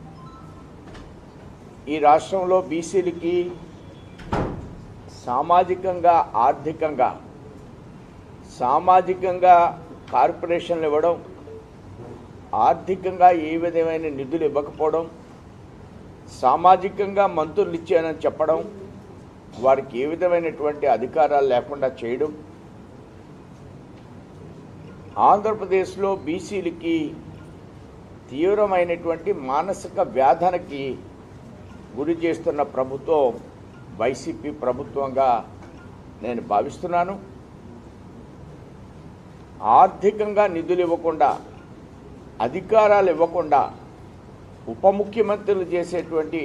ఈ రాష్ట్రంలో బీసీలకి సామాజికంగా ఆర్థికంగా సామాజికంగా కార్పొరేషన్లు ఇవ్వడం ఆర్థికంగా ఏ విధమైన నిధులు ఇవ్వకపోవడం సామాజికంగా మంత్రులు ఇచ్చానని చెప్పడం వారికి ఏ విధమైనటువంటి అధికారాలు లేకుండా చేయడం ఆంధ్రప్రదేశ్లో బీసీలకి తీవ్రమైనటువంటి మానసిక వ్యాధనకి గురి చేస్తున్న ప్రభుత్వం వైసీపీ ప్రభుత్వంగా నేను భావిస్తున్నాను ఆర్థికంగా నిధులు ఇవ్వకుండా అధికారాలు ఇవ్వకుండా ఉప ముఖ్యమంత్రులు చేసేటువంటి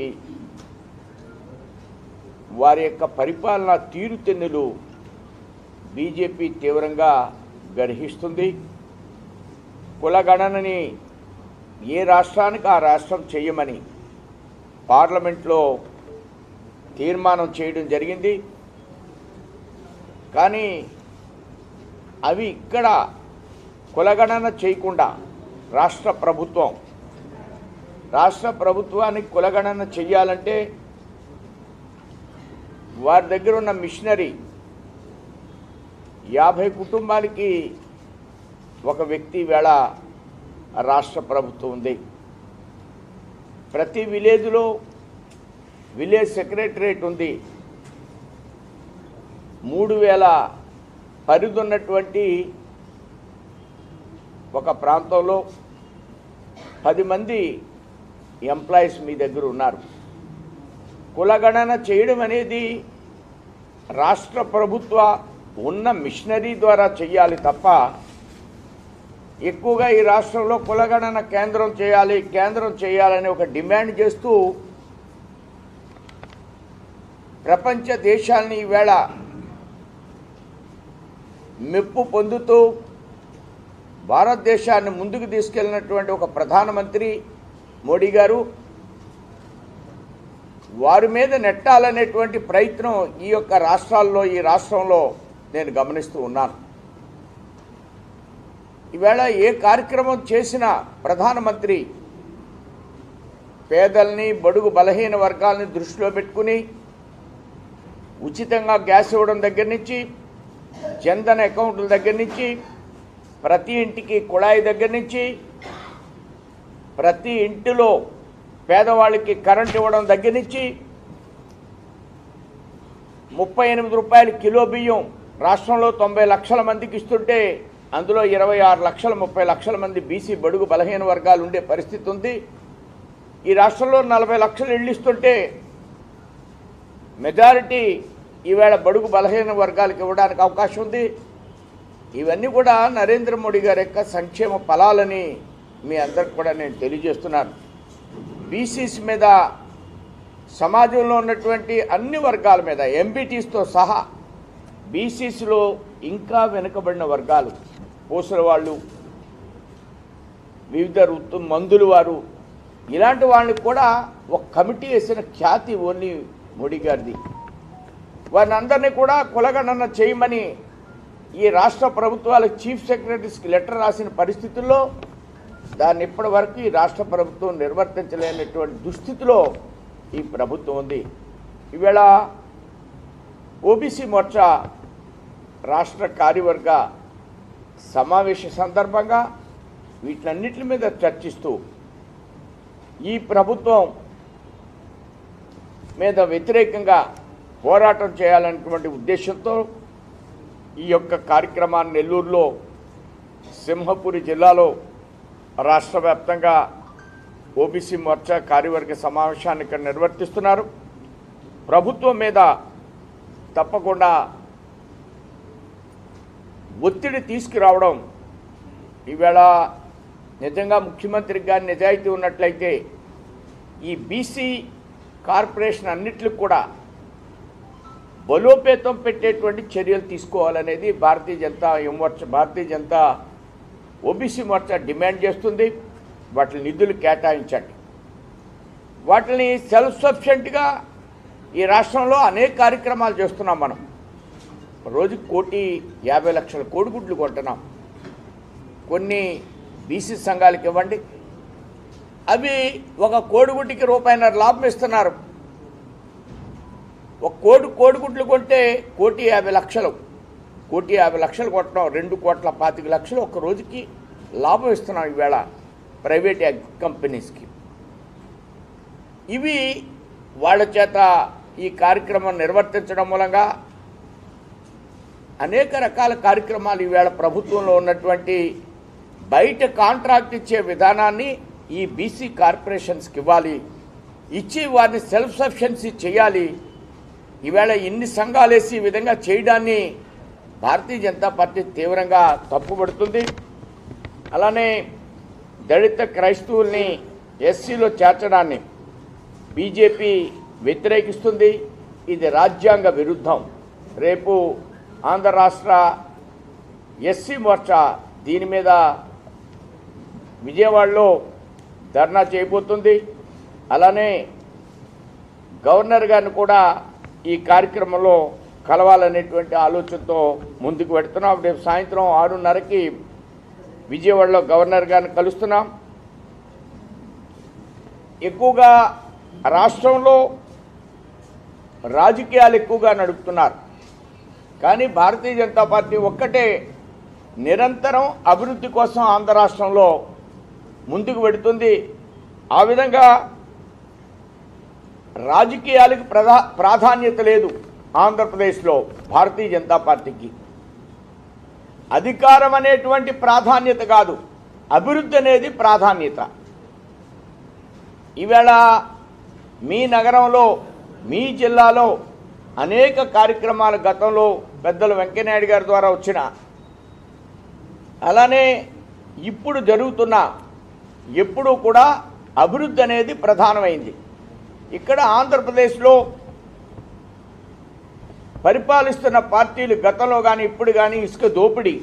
వారి యొక్క పరిపాలన తీరుతెన్నులు బీజేపీ తీవ్రంగా గర్హిస్తుంది కులగణనని ఏ రాష్ట్రానికి ఆ రాష్ట్రం చేయమని పార్లమెంట్లో తీర్మానం చేయడం జరిగింది కానీ అవి ఇక్కడ కులగణన చేయకుండా రాష్ట్ర ప్రభుత్వం రాష్ట్ర ప్రభుత్వానికి కులగణన చెయ్యాలంటే వారి దగ్గర ఉన్న మిషనరీ యాభై కుటుంబాలకి ఒక వ్యక్తి వేళ రాష్ట్ర ప్రభుత్వం ఉంది ప్రతి విలేజ్లో విలేజ్ సెక్రటరేట్ ఉంది మూడు వేల పరిధి ఉన్నటువంటి ఒక ప్రాంతంలో పది మంది ఎంప్లాయీస్ మీ దగ్గర ఉన్నారు కులగణన చేయడం అనేది రాష్ట్ర ప్రభుత్వ ఉన్న మిషనరీ ద్వారా చేయాలి తప్ప ఎక్కువగా ఈ రాష్ట్రంలో కులగణన కేంద్రం చేయాలి కేంద్రం చేయాలని ఒక డిమాండ్ చేస్తూ ప్రపంచ దేశాలని ఈవేళ మెప్పు పొందుతూ భారతదేశాన్ని ముందుకు తీసుకెళ్ళినటువంటి ఒక ప్రధానమంత్రి మోడీ గారు వారి మీద నెట్టాలనేటువంటి ప్రయత్నం ఈ యొక్క రాష్ట్రాల్లో ఈ రాష్ట్రంలో నేను గమనిస్తూ ఉన్నాను ఈవేళ ఏ కార్యక్రమం చేసినా ప్రధానమంత్రి పేదల్ని బడుగు బలహీన వర్గాల్ని దృష్టిలో పెట్టుకుని ఉచితంగా గ్యాస్ ఇవ్వడం దగ్గర నుంచి జన్ధన్ అకౌంట్ల దగ్గర నుంచి ప్రతి ఇంటికి కుళాయి దగ్గర నుంచి ప్రతి ఇంటిలో పేదవాళ్ళకి కరెంట్ ఇవ్వడం దగ్గర నుంచి ముప్పై ఎనిమిది రూపాయల కిలో బియ్యం రాష్ట్రంలో తొంభై లక్షల మందికి ఇస్తుంటే అందులో ఇరవై ఆరు లక్షల ముప్పై లక్షల మంది బీసీ బడుగు బలహీన వర్గాలు ఉండే పరిస్థితి ఉంది ఈ రాష్ట్రంలో నలభై లక్షలు ఇళ్ళు ఇస్తుంటే మెజారిటీ ఈవేళ బడుగు బలహీన వర్గాలకు ఇవ్వడానికి అవకాశం ఉంది ఇవన్నీ కూడా నరేంద్ర మోడీ గారి యొక్క సంక్షేమ ఫలాలని మీ అందరికి కూడా నేను తెలియజేస్తున్నాను బీసీస్ మీద సమాజంలో ఉన్నటువంటి అన్ని వర్గాల మీద ఎంబీటీస్తో సహా బీసీస్లో ఇంకా వెనుకబడిన వర్గాలు పూసల వాళ్ళు వివిధ ఋతు మందులు వారు ఇలాంటి వాళ్ళని కూడా ఒక కమిటీ వేసిన ఖ్యాతి ఓన్లీ మోడీ గారిది వారిని అందరినీ కూడా కులగణన చేయమని ఈ రాష్ట్ర ప్రభుత్వాలకు చీఫ్ సెక్రటరీస్కి లెటర్ రాసిన పరిస్థితుల్లో దాన్ని ఇప్పటి వరకు ఈ రాష్ట్ర ప్రభుత్వం నిర్వర్తించలేనటువంటి దుస్థితిలో ఈ ప్రభుత్వం ఉంది ఈవేళ ఓబీసీ మోర్చా రాష్ట్ర కార్యవర్గ సమావేశ సందర్భంగా వీటినన్నిటి మీద చర్చిస్తూ ఈ ప్రభుత్వం మీద వ్యతిరేకంగా పోరాటం చేయాలనేటువంటి ఉద్దేశంతో ఈ యొక్క కార్యక్రమాన్ని నెల్లూరులో సింహపురి జిల్లాలో రాష్ట్ర వ్యాప్తంగా ఓబీసీ మోర్చా కార్యవర్గ సమావేశాన్ని ఇక్కడ నిర్వర్తిస్తున్నారు ప్రభుత్వం మీద తప్పకుండా ఒత్తిడి తీసుకురావడం ఈవేళ నిజంగా ముఖ్యమంత్రికి కానీ నిజాయితీ ఉన్నట్లయితే ఈ బీసీ కార్పొరేషన్ అన్నిటికి కూడా బలోపేతం పెట్టేటువంటి చర్యలు తీసుకోవాలనేది భారతీయ జనతా యువమోర్చ భారతీయ జనతా ఓబీసీ మోర్చా డిమాండ్ చేస్తుంది వాటి నిధులు కేటాయించండి వాటిని సెల్ఫ్ సఫిషియెంట్గా ఈ రాష్ట్రంలో అనేక కార్యక్రమాలు చేస్తున్నాం మనం రోజు కోటి యాభై లక్షల కోడిగుడ్లు కొంటున్నాం కొన్ని బీసీ సంఘాలకు ఇవ్వండి అవి ఒక కోడిగుడ్డికి రూపాయిన్నర లాభం ఇస్తున్నారు ఒక కోడి కోడిగుడ్లు కొంటే కోటి యాభై లక్షలు కోటి యాభై లక్షలు కొట్టడం రెండు కోట్ల పాతిక లక్షలు ఒక రోజుకి లాభం ఇస్తున్నాం ఈవేళ ప్రైవేట్ ఎగ్ కంపెనీస్కి ఇవి వాళ్ళ చేత ఈ కార్యక్రమం నిర్వర్తించడం మూలంగా అనేక రకాల కార్యక్రమాలు ఈవేళ ప్రభుత్వంలో ఉన్నటువంటి బయట కాంట్రాక్ట్ ఇచ్చే విధానాన్ని ఈ బీసీ కార్పొరేషన్స్కి ఇవ్వాలి ఇచ్చి వారిని సెల్ఫ్ సఫిషియన్సీ చేయాలి ఈవేళ ఇన్ని సంఘాలు వేసి ఈ విధంగా చేయడాన్ని భారతీయ జనతా పార్టీ తీవ్రంగా తప్పుపడుతుంది అలానే దళిత క్రైస్తవుల్ని ఎస్సీలో చేర్చడాన్ని బీజేపీ వ్యతిరేకిస్తుంది ఇది రాజ్యాంగ విరుద్ధం రేపు ఆంధ్ర రాష్ట్ర ఎస్సీ మోర్చా దీని మీద విజయవాడలో ధర్నా చేయబోతుంది అలానే గవర్నర్ గారిని కూడా ఈ కార్యక్రమంలో కలవాలనేటువంటి ఆలోచనతో ముందుకు పెడుతున్నాం రేపు సాయంత్రం ఆరున్నరకి విజయవాడలో గవర్నర్ గారిని కలుస్తున్నాం ఎక్కువగా రాష్ట్రంలో రాజకీయాలు ఎక్కువగా నడుపుతున్నారు కానీ భారతీయ జనతా పార్టీ ఒక్కటే నిరంతరం అభివృద్ధి కోసం ఆంధ్ర రాష్ట్రంలో ముందుకు పెడుతుంది ఆ విధంగా రాజకీయాలకు ప్రధా ప్రాధాన్యత లేదు ఆంధ్రప్రదేశ్లో భారతీయ జనతా పార్టీకి అధికారం అనేటువంటి ప్రాధాన్యత కాదు అభివృద్ధి అనేది ప్రాధాన్యత ఈవేళ మీ నగరంలో మీ జిల్లాలో అనేక కార్యక్రమాలు గతంలో పెద్దలు వెంకయ్యనాయుడు గారి ద్వారా వచ్చిన అలానే ఇప్పుడు జరుగుతున్న ఎప్పుడూ కూడా అభివృద్ధి అనేది ప్రధానమైంది ఇక్కడ ఆంధ్రప్రదేశ్లో పరిపాలిస్తున్న పార్టీలు గతంలో కానీ ఇప్పుడు కానీ ఇసుక దోపిడీ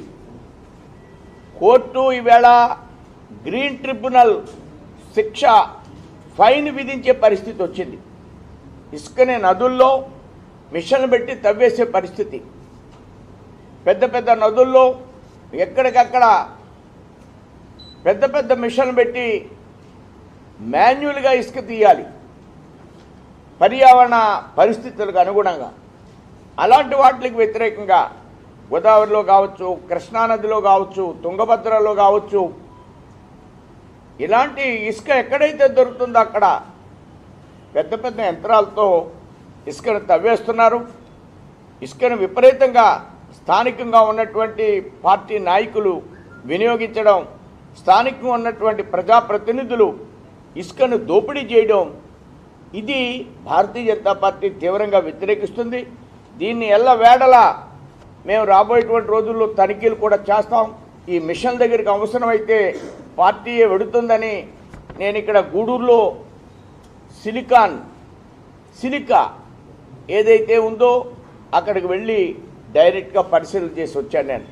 కోర్టు ఈవేళ గ్రీన్ ట్రిబ్యునల్ శిక్ష ఫైన్ విధించే పరిస్థితి వచ్చింది ఇసుకని నదుల్లో మిషన్లు పెట్టి తవ్వేసే పరిస్థితి పెద్ద పెద్ద నదుల్లో ఎక్కడికక్కడ పెద్ద పెద్ద మిషన్లు పెట్టి మాన్యువల్గా ఇసుక తీయాలి పర్యావరణ పరిస్థితులకు అనుగుణంగా అలాంటి వాటికి వ్యతిరేకంగా గోదావరిలో కావచ్చు కృష్ణానదిలో కావచ్చు తుంగభద్రలో కావచ్చు ఇలాంటి ఇసుక ఎక్కడైతే దొరుకుతుందో అక్కడ పెద్ద పెద్ద యంత్రాలతో ఇసుకను తవ్వేస్తున్నారు ఇసుకను విపరీతంగా స్థానికంగా ఉన్నటువంటి పార్టీ నాయకులు వినియోగించడం స్థానికంగా ఉన్నటువంటి ప్రజాప్రతినిధులు ఇసుకను దోపిడీ చేయడం ఇది భారతీయ జనతా పార్టీ తీవ్రంగా వ్యతిరేకిస్తుంది దీన్ని ఎల్లవేళలా మేము రాబోయేటువంటి రోజుల్లో తనిఖీలు కూడా చేస్తాం ఈ మిషన్ దగ్గరికి అవసరమైతే పార్టీయే వెడుతుందని నేను ఇక్కడ గూడూరులో సిలికాన్ సిలికా ఏదైతే ఉందో అక్కడికి వెళ్ళి డైరెక్ట్గా పరిశీలన చేసి వచ్చాను నేను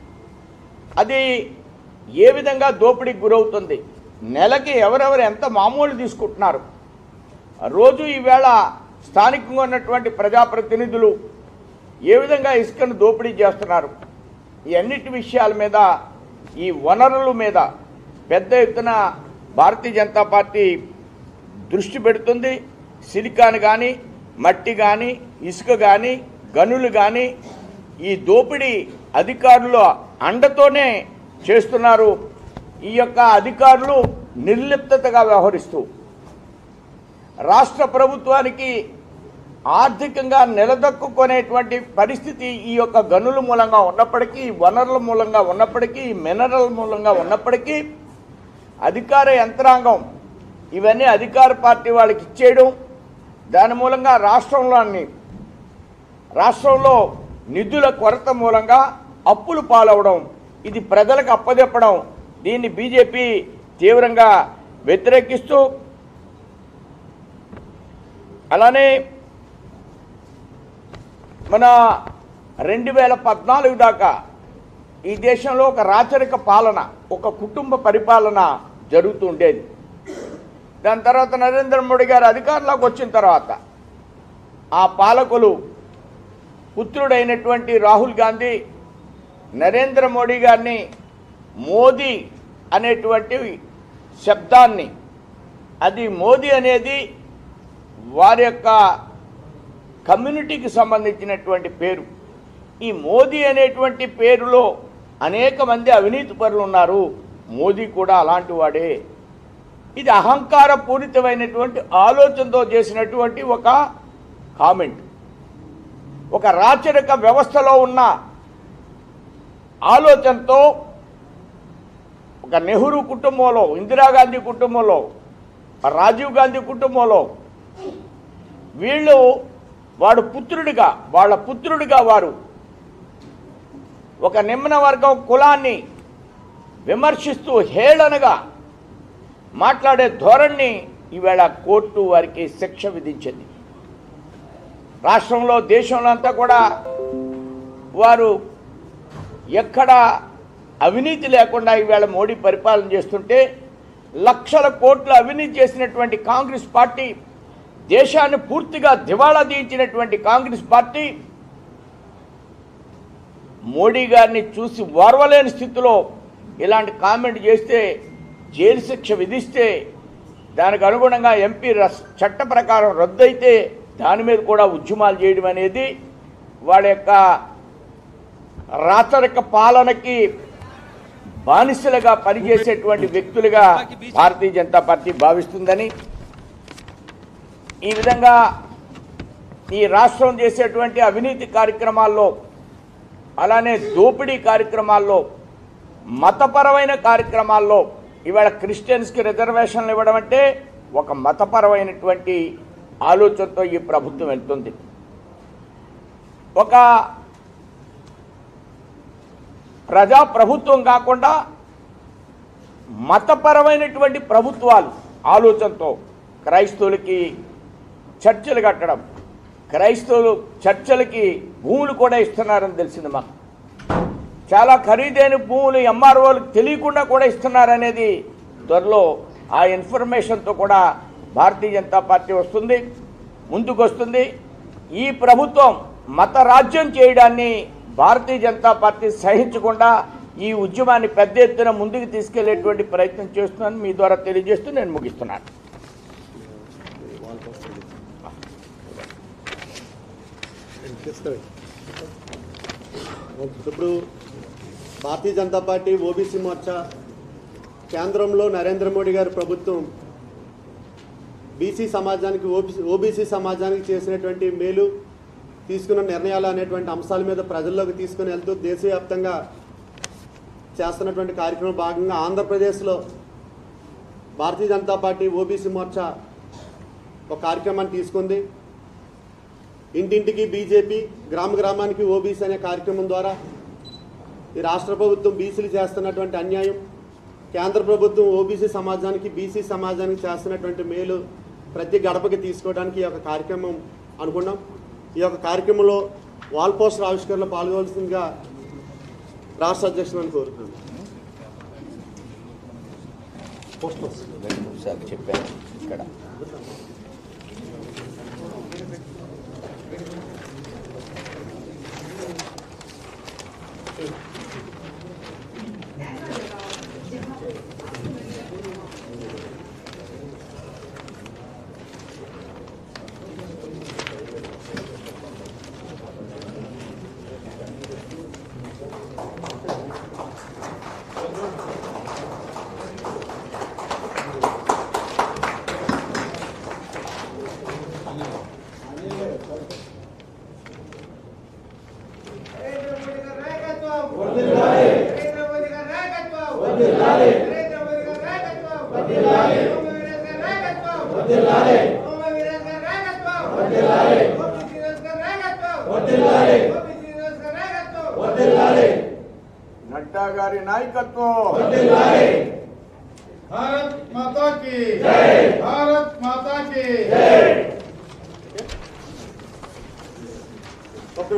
అది ఏ విధంగా దోపిడీకి గురవుతుంది నెలకి ఎవరెవరు ఎంత మామూలు తీసుకుంటున్నారు రోజు ఈవేళ స్థానికంగా ఉన్నటువంటి ప్రజాప్రతినిధులు ఏ విధంగా ఇసుకను దోపిడీ చేస్తున్నారు ఈ అన్నిటి విషయాల మీద ఈ వనరుల మీద పెద్ద ఎత్తున భారతీయ జనతా పార్టీ దృష్టి పెడుతుంది సిలికాన్ కానీ మట్టి కానీ ఇసుక కానీ గనులు కానీ ఈ దోపిడీ అధికారుల అండతోనే చేస్తున్నారు ఈ యొక్క అధికారులు నిర్లిప్తగా వ్యవహరిస్తూ రాష్ట్ర ప్రభుత్వానికి ఆర్థికంగా నిలదొక్కునేటువంటి పరిస్థితి ఈ యొక్క గనుల మూలంగా ఉన్నప్పటికీ వనరుల మూలంగా ఉన్నప్పటికీ మినరల్ మూలంగా ఉన్నప్పటికీ అధికార యంత్రాంగం ఇవన్నీ అధికార పార్టీ వాళ్ళకి ఇచ్చేయడం దాని మూలంగా రాష్ట్రంలోని రాష్ట్రంలో నిధుల కొరత మూలంగా అప్పులు పాలవడం ఇది ప్రజలకు అప్పజెప్పడం దీన్ని బీజేపీ తీవ్రంగా వ్యతిరేకిస్తూ అలానే మన రెండు వేల పద్నాలుగు దాకా ఈ దేశంలో ఒక రాచరిక పాలన ఒక కుటుంబ పరిపాలన జరుగుతూ ఉండేది దాని తర్వాత నరేంద్ర మోడీ గారు అధికారంలోకి వచ్చిన తర్వాత ఆ పాలకులు పుత్రుడైనటువంటి రాహుల్ గాంధీ నరేంద్ర మోడీ గారిని మోదీ అనేటువంటి శబ్దాన్ని అది మోదీ అనేది వారి యొక్క కమ్యూనిటీకి సంబంధించినటువంటి పేరు ఈ మోదీ అనేటువంటి పేరులో అనేక మంది అవినీతి పరులు ఉన్నారు మోదీ కూడా అలాంటి వాడే ఇది అహంకార పూరితమైనటువంటి ఆలోచనతో చేసినటువంటి ఒక కామెంట్ ఒక రాచరిక వ్యవస్థలో ఉన్న ఆలోచనతో ఒక నెహ్రూ కుటుంబంలో ఇందిరాగాంధీ కుటుంబంలో రాజీవ్ గాంధీ కుటుంబంలో వీళ్ళు వాడు పుత్రుడిగా వాళ్ళ పుత్రుడిగా వారు ఒక నిమ్న వర్గం కులాన్ని విమర్శిస్తూ హేళనగా మాట్లాడే ధోరణి ఈవేళ కోర్టు వారికి శిక్ష విధించింది రాష్ట్రంలో దేశంలో అంతా కూడా వారు ఎక్కడ అవినీతి లేకుండా ఈవేళ మోడీ పరిపాలన చేస్తుంటే లక్షల కోట్ల అవినీతి చేసినటువంటి కాంగ్రెస్ పార్టీ దేశాన్ని పూర్తిగా దివాళా తీయించినటువంటి కాంగ్రెస్ పార్టీ మోడీ గారిని చూసి ఓర్వలేని స్థితిలో ఇలాంటి కామెంట్ చేస్తే జైలు శిక్ష విధిస్తే దానికి అనుగుణంగా ఎంపీ రస్ చట్ట ప్రకారం రద్దయితే దాని మీద కూడా ఉద్యమాలు చేయడం అనేది వాళ్ళ యొక్క రాచరిక పాలనకి బానిసలుగా పనిచేసేటువంటి వ్యక్తులుగా భారతీయ జనతా పార్టీ భావిస్తుందని ఈ విధంగా ఈ రాష్ట్రం చేసేటువంటి అవినీతి కార్యక్రమాల్లో అలానే దోపిడీ కార్యక్రమాల్లో మతపరమైన కార్యక్రమాల్లో ఇవాళ క్రిస్టియన్స్కి రిజర్వేషన్లు ఇవ్వడం అంటే ఒక మతపరమైనటువంటి ఆలోచనతో ఈ ప్రభుత్వం వెళ్తుంది ఒక ప్రజా ప్రభుత్వం కాకుండా మతపరమైనటువంటి ప్రభుత్వాలు ఆలోచనతో క్రైస్తవులకి చర్చలు కట్టడం క్రైస్తవులు చర్చలకి భూములు కూడా ఇస్తున్నారని తెలిసింది మాకు చాలా ఖరీదైన భూములు ఎంఆర్ఓలకు తెలియకుండా కూడా ఇస్తున్నారనేది త్వరలో ఆ ఇన్ఫర్మేషన్తో కూడా భారతీయ జనతా పార్టీ వస్తుంది ముందుకు వస్తుంది ఈ ప్రభుత్వం మత రాజ్యం చేయడాన్ని భారతీయ జనతా పార్టీ సహించకుండా ఈ ఉద్యమాన్ని పెద్ద ఎత్తున ముందుకు తీసుకెళ్లేటువంటి ప్రయత్నం చేస్తుందని మీ ద్వారా తెలియజేస్తూ నేను ముగిస్తున్నాను ఇప్పుడు భారతీయ జనతా పార్టీ ఓబీసీ మోర్చా కేంద్రంలో నరేంద్ర మోడీ గారి ప్రభుత్వం బీసీ సమాజానికి ఓబీసీ ఓబీసీ సమాజానికి చేసినటువంటి మేలు తీసుకున్న నిర్ణయాలు అనేటువంటి అంశాల మీద ప్రజల్లోకి తీసుకుని వెళ్తూ దేశవ్యాప్తంగా చేస్తున్నటువంటి కార్యక్రమం భాగంగా ఆంధ్రప్రదేశ్లో భారతీయ జనతా పార్టీ ఓబీసీ మోర్చా ఒక కార్యక్రమాన్ని తీసుకుంది ఇంటింటికి బీజేపీ గ్రామ గ్రామానికి ఓబీసీ అనే కార్యక్రమం ద్వారా ఈ రాష్ట్ర ప్రభుత్వం బీసీలు చేస్తున్నటువంటి అన్యాయం కేంద్ర ప్రభుత్వం ఓబీసీ సమాజానికి బీసీ సమాజానికి చేస్తున్నటువంటి మేలు ప్రతి గడపకి తీసుకోవడానికి ఈ యొక్క కార్యక్రమం అనుకున్నాం ఈ యొక్క కార్యక్రమంలో వాల్ పోస్టర్ ఆవిష్కరణలో పాల్గొవలసిందిగా రాష్ట్ర అధ్యక్షులను కోరుతున్నాను రెండు నిమిషాలు చెప్పాను ఇక్కడ నరేంద్ర మోడీ గారి నాయకత్వం వర్ధిల్లాలి నరేంద్ర మోడీ గారి నాయకత్వం వర్ధిల్లాలి నరేంద్ర మోడీ గారి నాయకత్వం వర్ధిల్లాలి సోమ వీరస్ గారి నాయకత్వం వర్ధిల్లాలి సోమ వీరస్ గారి నాయకత్వం వర్ధిల్లాలి గోపి శ్రీనివాస్ గారి నాయకత్వం వర్ధిల్లాలి గోపి శ్రీనివాస్ గారి నాయకత్వం వర్ధిల్లాలి నడ్డా గారి నాయకత్వం భారత్ మాతా की जय భారత్ మాతా की ఒక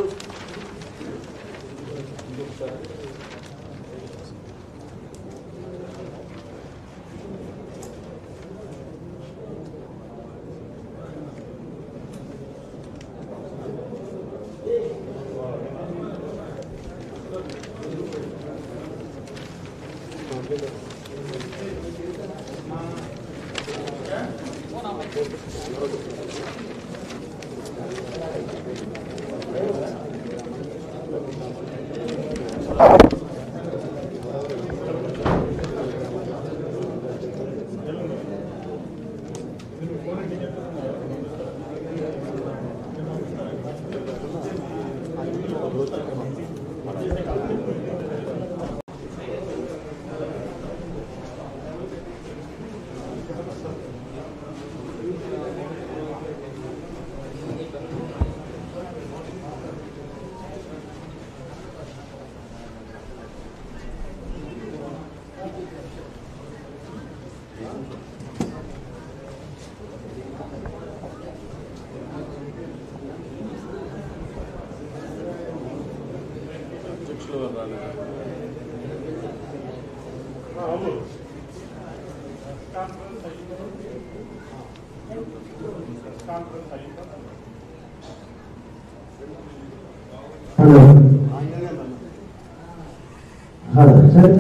బాబు కాన్ఫరెన్స్ అయ్యిందా కాన్ఫరెన్స్ అయ్యిందా హలో హలో సార్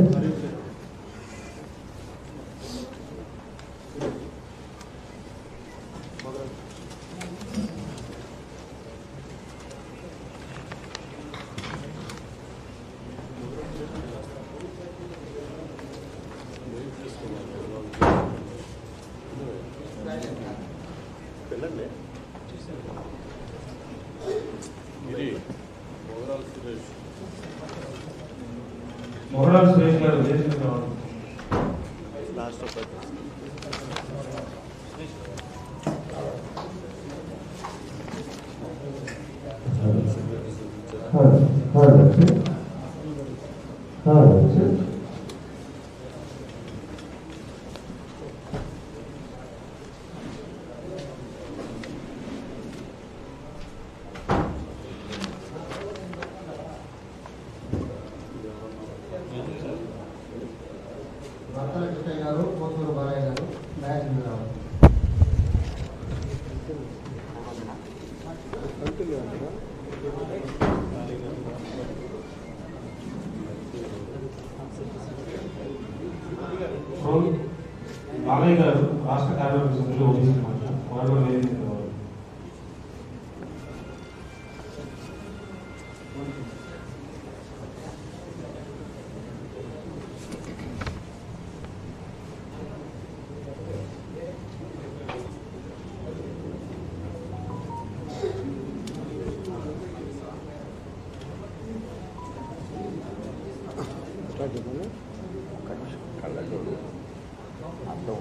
వెళ్ళండి ఇది ఓవరాల్ సురేష్ మొహరాజ్ సురేష్ గారు విదేశం రావాలి లాస్ట్ ఒకటి hello hello sir hello sir Bhartala Krishnaiah garu Pothuru Balayya గారు న్యాయసింగ్ రావు రోల్ బాలయ్య గారు రాష్ట్ర కార్యవర్గ సభ్యులు ఓబీసీ మోర్చా వారు కూడా వేదిక రావాలి కళ్ళజోడు అర్థం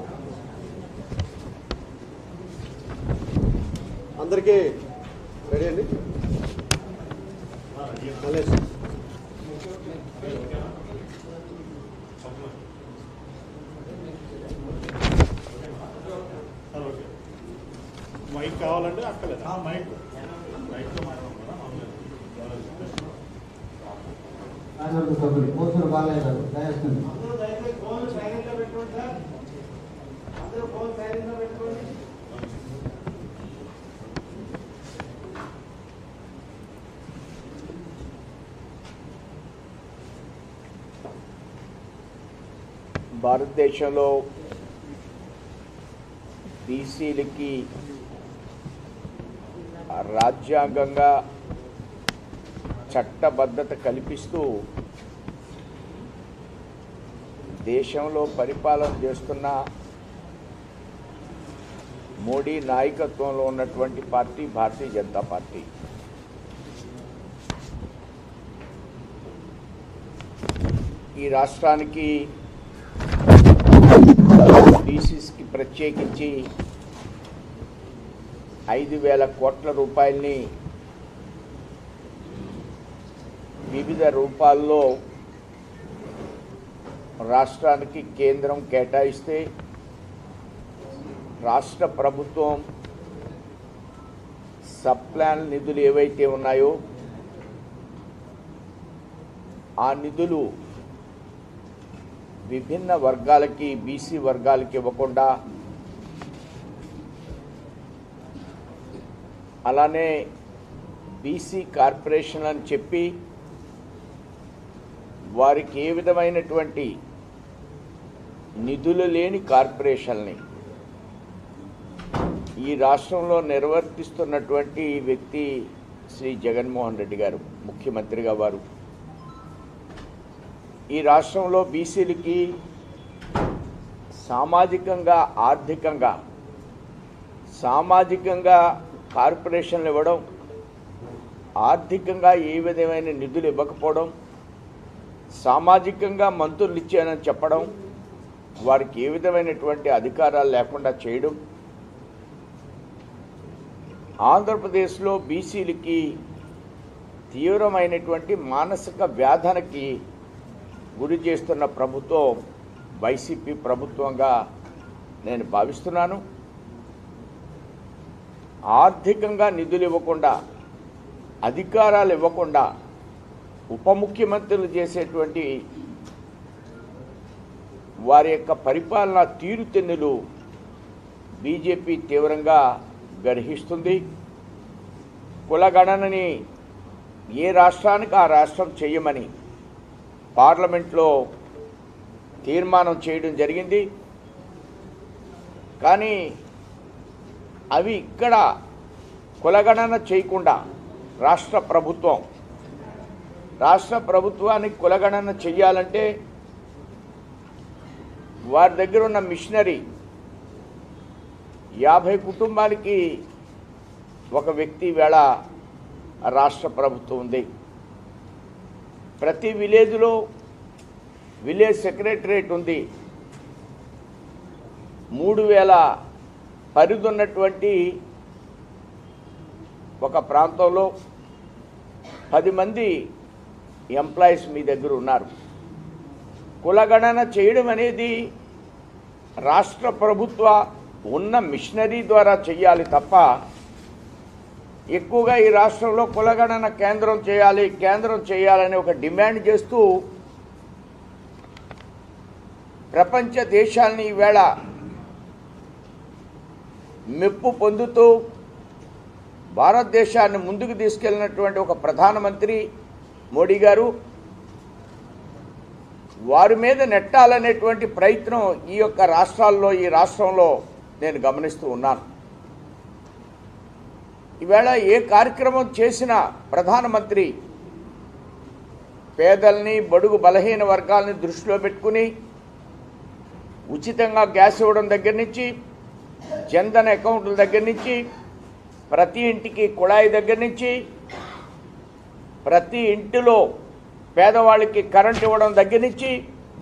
అందరికీ రెడీ అండి మల్లేష్ సార్ ఓకే మైక్ కావాలంటే అక్కర్లేదు మైక్ మైక్తో మాట్లాడమన్నా కార్యవర్గ సభ్యులు పోతూరు బాలయ్య గారు న్యాయసింగ్ అందరూ దయచేసి ఫోన్ సైలెంట్ లో పెట్టుకోండి సార్ అందరూ ఫోన్ సైలెంట్ లో పెట్టుకోండి భారతదేశంలో బీసీలకి రాజ్యాంగంగా చట్టబద్ధత కల్పిస్తూ దేశంలో పరిపాలన చేస్తున్న మోడీ నాయకత్వంలో ఉన్నటువంటి పార్టీ భారతీయ జనతా పార్టీ ఈ రాష్ట్రానికి బీసీస్కి ప్రత్యేకించి ఐదు వేల కోట్ల రూపాయల్ని వివిధ రూపాల్లో రాష్ట్రానికి కేంద్రం కేటాయిస్తే రాష్ట్ర ప్రభుత్వం సప్లాన్ నిధులు ఏవైతే ఉన్నాయో ఆ నిధులు విభిన్న వర్గాలకి బీసీ వర్గాలకి ఇవ్వకుండా అలానే బీసీ కార్పొరేషన్ అని చెప్పి వారికి ఏ విధమైనటువంటి నిధులు లేని కార్పొరేషన్ని ఈ రాష్ట్రంలో నిర్వర్తిస్తున్నటువంటి వ్యక్తి శ్రీ జగన్మోహన్ రెడ్డి గారు ముఖ్యమంత్రిగా వారు ఈ రాష్ట్రంలో బీసీలకి సామాజికంగా ఆర్థికంగా సామాజికంగా కార్పొరేషన్లు ఇవ్వడం ఆర్థికంగా ఏ విధమైన నిధులు ఇవ్వకపోవడం సామాజికంగా మంత్రులు ఇచ్చానని చెప్పడం వారికి ఏ విధమైనటువంటి అధికారాలు లేకుండా చేయడం ఆంధ్రప్రదేశ్లో బీసీలకి తీవ్రమైనటువంటి మానసిక వ్యాధనకి గురి చేస్తున్న ప్రభుత్వం వైసీపీ ప్రభుత్వంగా నేను భావిస్తున్నాను ఆర్థికంగా నిధులు ఇవ్వకుండా అధికారాలు ఇవ్వకుండా ఉప ముఖ్యమంత్రులు చేసేటువంటి వారి యొక్క పరిపాలన తీరుతెన్నులు బీజేపీ తీవ్రంగా గర్హిస్తుంది కులగణనని ఏ రాష్ట్రానికి ఆ రాష్ట్రం చేయమని పార్లమెంట్లో తీర్మానం చేయడం జరిగింది కానీ అవి ఇక్కడ కులగణన చేయకుండా రాష్ట్ర ప్రభుత్వం రాష్ట్ర ప్రభుత్వానికి కులగణన చెయ్యాలంటే వారి దగ్గర ఉన్న మిషనరీ యాభై కుటుంబాలకి ఒక వ్యక్తి వేళ రాష్ట్ర ప్రభుత్వం ఉంది ప్రతి విలేజ్లో విలేజ్ సెక్రటరేట్ ఉంది మూడు వేల పరిధి ఉన్నటువంటి ఒక ప్రాంతంలో పది మంది ఎంప్లాయీస్ మీ దగ్గర ఉన్నారు కులగణన చేయడం అనేది రాష్ట్ర ప్రభుత్వ ఉన్న మిషనరీ ద్వారా చేయాలి తప్ప ఎక్కువగా ఈ రాష్ట్రంలో కులగణన కేంద్రం చేయాలి కేంద్రం చేయాలని ఒక డిమాండ్ చేస్తూ ప్రపంచ దేశాలని ఈవేళ మెప్పు పొందుతూ భారతదేశాన్ని ముందుకు తీసుకెళ్ళినటువంటి ఒక ప్రధానమంత్రి మోడీ గారు వారి మీద నెట్టాలనేటువంటి ప్రయత్నం ఈ యొక్క రాష్ట్రాల్లో ఈ రాష్ట్రంలో నేను గమనిస్తూ ఉన్నాను ఈవేళ ఏ కార్యక్రమం చేసినా ప్రధానమంత్రి పేదల్ని బడుగు బలహీన వర్గాల్ని దృష్టిలో పెట్టుకుని ఉచితంగా గ్యాస్ ఇవ్వడం దగ్గర నుంచి జన్ధన్ అకౌంట్ల దగ్గర నుంచి ప్రతి ఇంటికి కుళాయి దగ్గర నుంచి ప్రతి ఇంటిలో పేదవాళ్ళకి కరెంట్ ఇవ్వడం దగ్గర నుంచి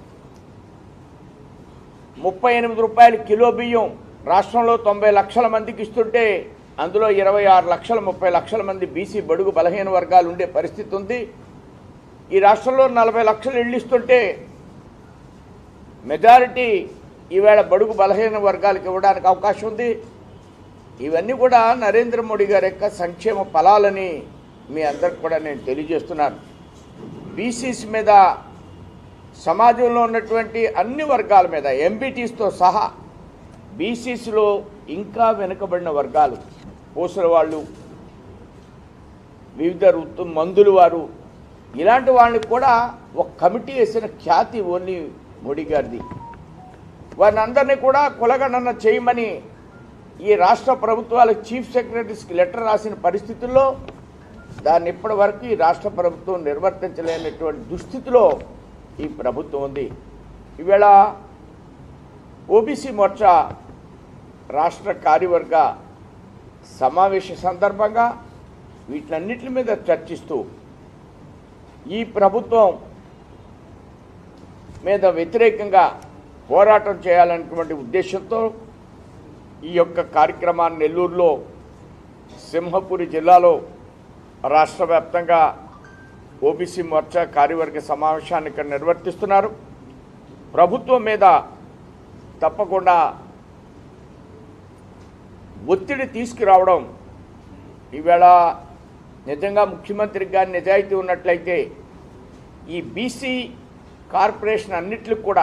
ముప్పై ఎనిమిది రూపాయల కిలో బియ్యం రాష్ట్రంలో తొంభై లక్షల మందికి ఇస్తుంటే అందులో ఇరవై ఆరు లక్షల ముప్పై లక్షల మంది బీసీ బడుగు బలహీన వర్గాలు ఉండే పరిస్థితి ఉంది ఈ రాష్ట్రంలో నలభై లక్షలు ఇళ్ళు ఇస్తుంటే మెజారిటీ ఈవేళ బడుగు బలహీన వర్గాలకు ఇవ్వడానికి అవకాశం ఉంది ఇవన్నీ కూడా నరేంద్ర మోడీ గారి యొక్క సంక్షేమ ఫలాలని మీ అందరికి కూడా నేను తెలియజేస్తున్నాను బీసీస్ మీద సమాజంలో ఉన్నటువంటి అన్ని వర్గాల మీద ఎంబీటీస్తో సహా బీసీస్లో ఇంకా వెనుకబడిన వర్గాలు పూసల వాళ్ళు వివిధ ఋతు మందులు వారు ఇలాంటి వాళ్ళకి కూడా ఒక కమిటీ వేసిన ఖ్యాతి ఓన్లీ మోడీ గారిది వారిని అందరినీ కూడా కులగణన చేయమని ఈ రాష్ట్ర ప్రభుత్వాలకు చీఫ్ సెక్రటరీస్కి లెటర్ రాసిన పరిస్థితుల్లో దాన్ని ఇప్పటి వరకు ఈ రాష్ట్ర ప్రభుత్వం నిర్వర్తించలేనటువంటి దుస్థితిలో ఈ ప్రభుత్వం ఉంది ఈవేళ ఓబీసీ మోర్చా రాష్ట్ర కార్యవర్గ సమావేశ సందర్భంగా వీటినన్నిటి మీద చర్చిస్తూ ఈ ప్రభుత్వం మీద వ్యతిరేకంగా పోరాటం చేయాలనేటువంటి ఉద్దేశంతో ఈ యొక్క కార్యక్రమాన్ని నెల్లూరులో సింహపురి జిల్లాలో రాష్ట్ర వ్యాప్తంగా ఓబీసీ మోర్చా కార్యవర్గ సమావేశాన్ని ఇక్కడ నిర్వర్తిస్తున్నారు ప్రభుత్వం మీద తప్పకుండా ఒత్తిడి తీసుకురావడం ఈవేళ నిజంగా ముఖ్యమంత్రికి కానీ నిజాయితీ ఉన్నట్లయితే ఈ బీసీ కార్పొరేషన్ అన్నిటికి కూడా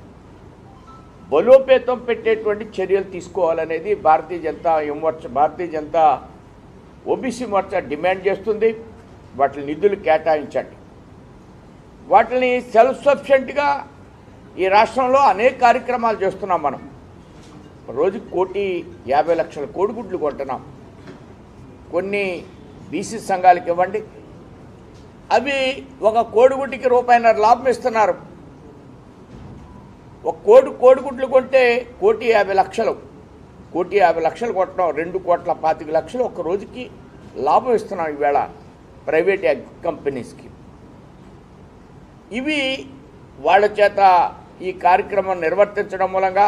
బలోపేతం పెట్టేటువంటి చర్యలు తీసుకోవాలనేది భారతీయ జనతా యువమోర్చ భారతీయ జనతా ఓబీసీ మోర్చా డిమాండ్ చేస్తుంది వాటి నిధులు కేటాయించండి వాటిని సెల్ఫ్ సఫిషియెంట్గా ఈ రాష్ట్రంలో అనేక కార్యక్రమాలు చేస్తున్నాం మనం రోజు కోటి యాభై లక్షల కోడిగుడ్లు కొంటున్నాం కొన్ని బీసీ సంఘాలకు ఇవ్వండి అవి ఒక కోడిగుడ్డికి రూపాయిన్నర లాభం ఇస్తున్నారు ఒక కోడి కోడిగుడ్లు కొంటే కోటి యాభై లక్షలు కోటి యాభై లక్షలు కొట్టడం రెండు కోట్ల పాతిక లక్షలు ఒక రోజుకి లాభం ఇస్తున్నాం ఈవేళ ప్రైవేట్ ఎగ్ కంపెనీస్కి ఇవి వాళ్ళ చేత ఈ కార్యక్రమం నిర్వర్తించడం మూలంగా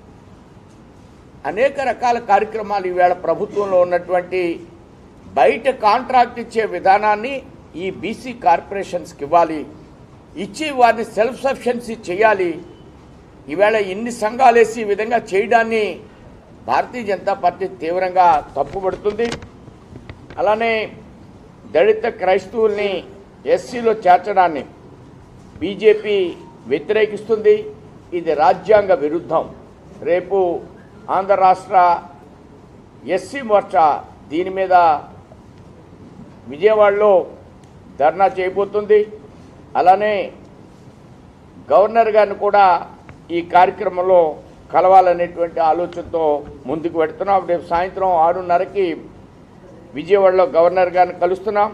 అనేక రకాల కార్యక్రమాలు ఈవేళ ప్రభుత్వంలో ఉన్నటువంటి బయట కాంట్రాక్ట్ ఇచ్చే విధానాన్ని ఈ బీసీ కార్పొరేషన్స్కి ఇవ్వాలి ఇచ్చి వారిని సెల్ఫ్ సఫిషియన్సీ చేయాలి ఈవేళ ఇన్ని సంఘాలు వేసి ఈ విధంగా చేయడాన్ని భారతీయ జనతా పార్టీ తీవ్రంగా తప్పుపడుతుంది అలానే దళిత క్రైస్తవుల్ని ఎస్సీలో చేర్చడాన్ని బీజేపీ వ్యతిరేకిస్తుంది ఇది రాజ్యాంగ విరుద్ధం రేపు ఆంధ్ర రాష్ట్ర ఎస్సీ మోర్చా దీని మీద విజయవాడలో ధర్నా చేయబోతుంది అలానే గవర్నర్ గారిని కూడా ఈ కార్యక్రమంలో కలవాలనేటువంటి ఆలోచనతో ముందుకు పెడుతున్నాం రేపు సాయంత్రం ఆరున్నరకి విజయవాడలో గవర్నర్ గారిని కలుస్తున్నాం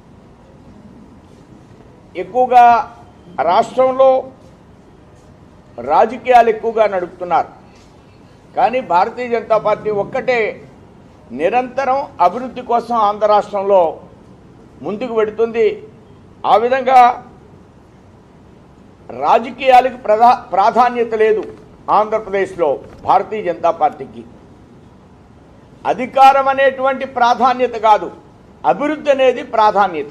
ఎక్కువగా రాష్ట్రంలో రాజకీయాలు ఎక్కువగా నడుపుతున్నారు కానీ భారతీయ జనతా పార్టీ ఒక్కటే నిరంతరం అభివృద్ధి కోసం ఆంధ్ర రాష్ట్రంలో ముందుకు పెడుతుంది ఆ విధంగా రాజకీయాలకు ప్రధా ప్రాధాన్యత లేదు ఆంధ్రప్రదేశ్లో భారతీయ జనతా పార్టీకి అధికారం అనేటువంటి ప్రాధాన్యత కాదు అభివృద్ధి అనేది ప్రాధాన్యత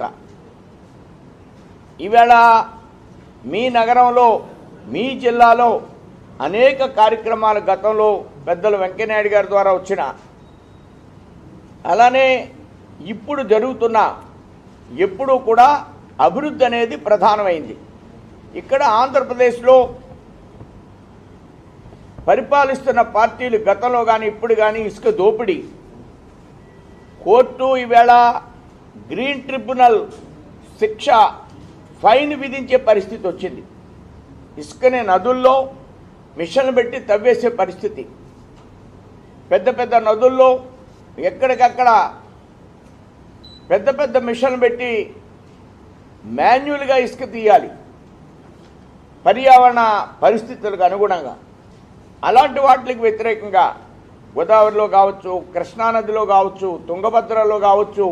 ఈవేళ మీ నగరంలో మీ జిల్లాలో అనేక కార్యక్రమాలు గతంలో పెద్దలు వెంకయ్యనాయుడు గారి ద్వారా వచ్చిన అలానే ఇప్పుడు జరుగుతున్న ఎప్పుడూ కూడా అభివృద్ధి అనేది ప్రధానమైంది ఇక్కడ ఆంధ్రప్రదేశ్లో పరిపాలిస్తున్న పార్టీలు గతంలో కానీ ఇప్పుడు కానీ ఇసుక దోపిడీ కోర్టు ఈవేళ గ్రీన్ ట్రిబ్యునల్ శిక్ష ఫైన్ విధించే పరిస్థితి వచ్చింది ఇసుకని నదుల్లో మిషన్లు పెట్టి తవ్వేసే పరిస్థితి పెద్ద పెద్ద నదుల్లో ఎక్కడికక్కడ పెద్ద పెద్ద మిషన్లు పెట్టి మాన్యువల్గా ఇసుక తీయాలి పర్యావరణ పరిస్థితులకు అనుగుణంగా అలాంటి వాటికి వ్యతిరేకంగా గోదావరిలో కావచ్చు కృష్ణానదిలో కావచ్చు తుంగభద్రలో కావచ్చు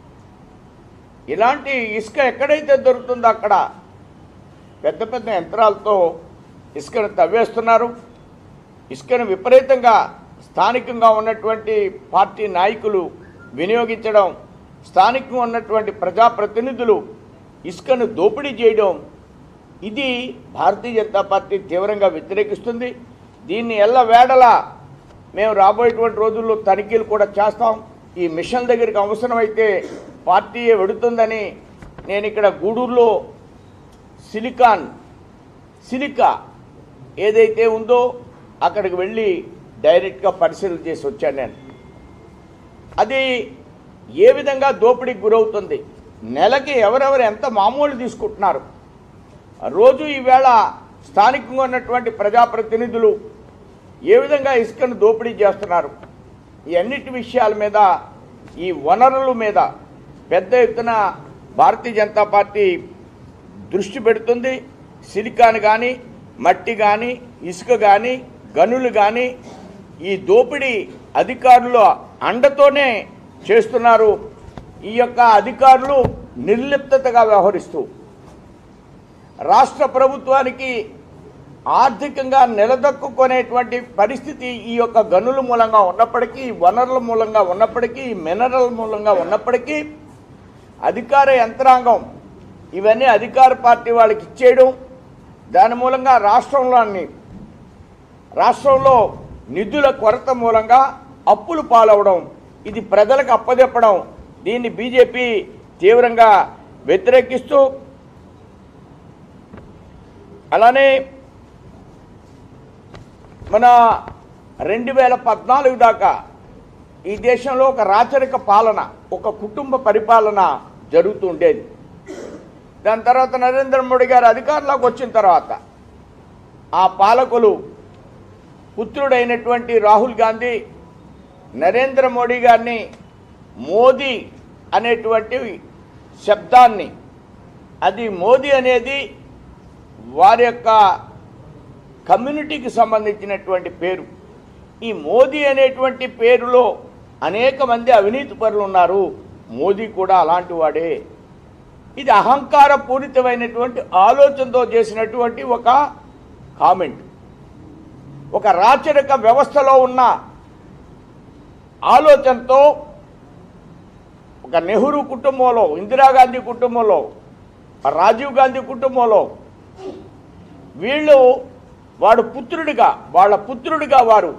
ఇలాంటి ఇసుక ఎక్కడైతే దొరుకుతుందో అక్కడ పెద్ద పెద్ద యంత్రాలతో ఇసుకను తవ్వేస్తున్నారు ఇసుకను విపరీతంగా స్థానికంగా ఉన్నటువంటి పార్టీ నాయకులు వినియోగించడం స్థానికంగా ఉన్నటువంటి ప్రజాప్రతినిధులు ఇసుకను దోపిడీ చేయడం ఇది భారతీయ జనతా పార్టీ తీవ్రంగా వ్యతిరేకిస్తుంది దీన్ని ఎల్లవేళలా మేము రాబోయేటువంటి రోజుల్లో తనిఖీలు కూడా చేస్తాం ఈ మిషన్ దగ్గరికి అవసరమైతే పార్టీయే వెడుతుందని నేను ఇక్కడ గూడూరులో సిలికాన్ సిలికా ఏదైతే ఉందో అక్కడికి వెళ్ళి డైరెక్ట్గా పరిశీలన చేసి వచ్చాను నేను అది ఏ విధంగా దోపిడీకి గురవుతుంది నెలకి ఎవరెవరు ఎంత మామూలు తీసుకుంటున్నారు రోజు ఈవేళ స్థానికంగా ఉన్నటువంటి ప్రజాప్రతినిధులు ఏ విధంగా ఇసుకను దోపిడీ చేస్తున్నారు ఈ అన్నిటి విషయాల మీద ఈ వనరుల మీద పెద్ద ఎత్తున భారతీయ జనతా పార్టీ దృష్టి పెడుతుంది సిలికాన్ కానీ మట్టి కానీ ఇసుక కానీ గనులు కానీ ఈ దోపిడీ అధికారుల అండతోనే చేస్తున్నారు ఈ యొక్క అధికారులు నిర్లిప్తగా వ్యవహరిస్తూ రాష్ట్ర ప్రభుత్వానికి ఆర్థికంగా నిలదొక్కునేటువంటి పరిస్థితి ఈ యొక్క గనుల మూలంగా ఉన్నప్పటికీ వనరుల మూలంగా ఉన్నప్పటికీ మినరల్ మూలంగా ఉన్నప్పటికీ అధికార యంత్రాంగం ఇవన్నీ అధికార పార్టీ వాళ్ళకి ఇచ్చేయడం దాని మూలంగా రాష్ట్రంలోని రాష్ట్రంలో నిధుల కొరత మూలంగా అప్పులు పాలవడం ఇది ప్రజలకు అప్పజెప్పడం దీన్ని బీజేపీ తీవ్రంగా వ్యతిరేకిస్తూ అలానే మన రెండు వేల పద్నాలుగు దాకా ఈ దేశంలో ఒక రాచరిక పాలన ఒక కుటుంబ పరిపాలన జరుగుతూ ఉండేది దాని తర్వాత నరేంద్ర మోడీ గారు అధికారంలోకి వచ్చిన తర్వాత ఆ పాలకులు పుత్రుడైనటువంటి రాహుల్ గాంధీ నరేంద్ర మోడీ గారిని మోదీ అనేటువంటి శబ్దాన్ని అది మోదీ అనేది వారి యొక్క కమ్యూనిటీకి సంబంధించినటువంటి పేరు ఈ మోదీ అనేటువంటి పేరులో అనేక మంది అవినీతి పరులు ఉన్నారు మోదీ కూడా అలాంటి వాడే ఇది అహంకార పూరితమైనటువంటి ఆలోచనతో చేసినటువంటి ఒక కామెంట్ ఒక రాచరిక వ్యవస్థలో ఉన్న ఆలోచనతో ఒక నెహ్రూ కుటుంబంలో ఇందిరాగాంధీ కుటుంబంలో రాజీవ్ గాంధీ కుటుంబంలో వీళ్ళు వాడు పుత్రుడిగా వాళ్ళ పుత్రుడిగా వారు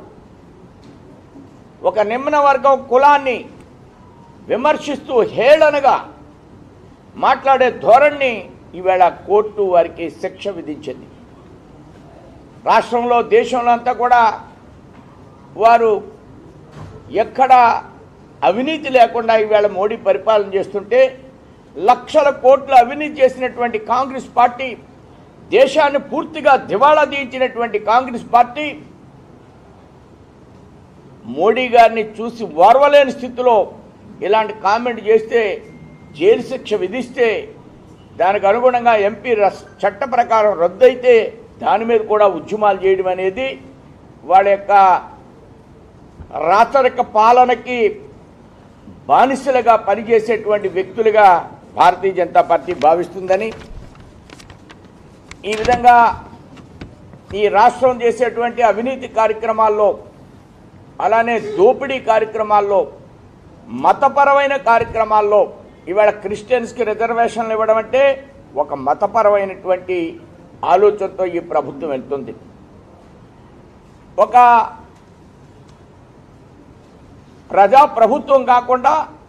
ఒక నిమ్న వర్గం కులాన్ని విమర్శిస్తూ హేళనగా మాట్లాడే ధోరణి ఈవేళ కోర్టు వారికి శిక్ష విధించింది రాష్ట్రంలో దేశంలో అంతా కూడా వారు ఎక్కడ అవినీతి లేకుండా ఈవేళ మోడీ పరిపాలన చేస్తుంటే లక్షల కోట్ల అవినీతి చేసినటువంటి కాంగ్రెస్ పార్టీ దేశాన్ని పూర్తిగా దివాళా తీయించినటువంటి కాంగ్రెస్ పార్టీ మోడీ గారిని చూసి ఓర్వలేని స్థితిలో ఇలాంటి కామెంట్ చేస్తే జైలు శిక్ష విధిస్తే దానికి అనుగుణంగా ఎంపీ రస్ చట్ట ప్రకారం రద్దయితే దాని మీద కూడా ఉద్యమాలు చేయడం అనేది వాళ్ళ యొక్క రాచరిక పాలనకి బానిసలుగా పనిచేసేటువంటి వ్యక్తులుగా భారతీయ జనతా పార్టీ భావిస్తుందని ఈ విధంగా ఈ రాష్ట్రం చేసేటువంటి అవినీతి కార్యక్రమాల్లో అలానే దోపిడీ కార్యక్రమాల్లో మతపరమైన కార్యక్రమాల్లో ఇవాళ క్రిస్టియన్స్కి రిజర్వేషన్లు ఇవ్వడం అంటే ఒక మతపరమైనటువంటి ఆలోచనతో ఈ ప్రభుత్వం వెళ్తుంది ఒక ప్రజా ప్రభుత్వం కాకుండా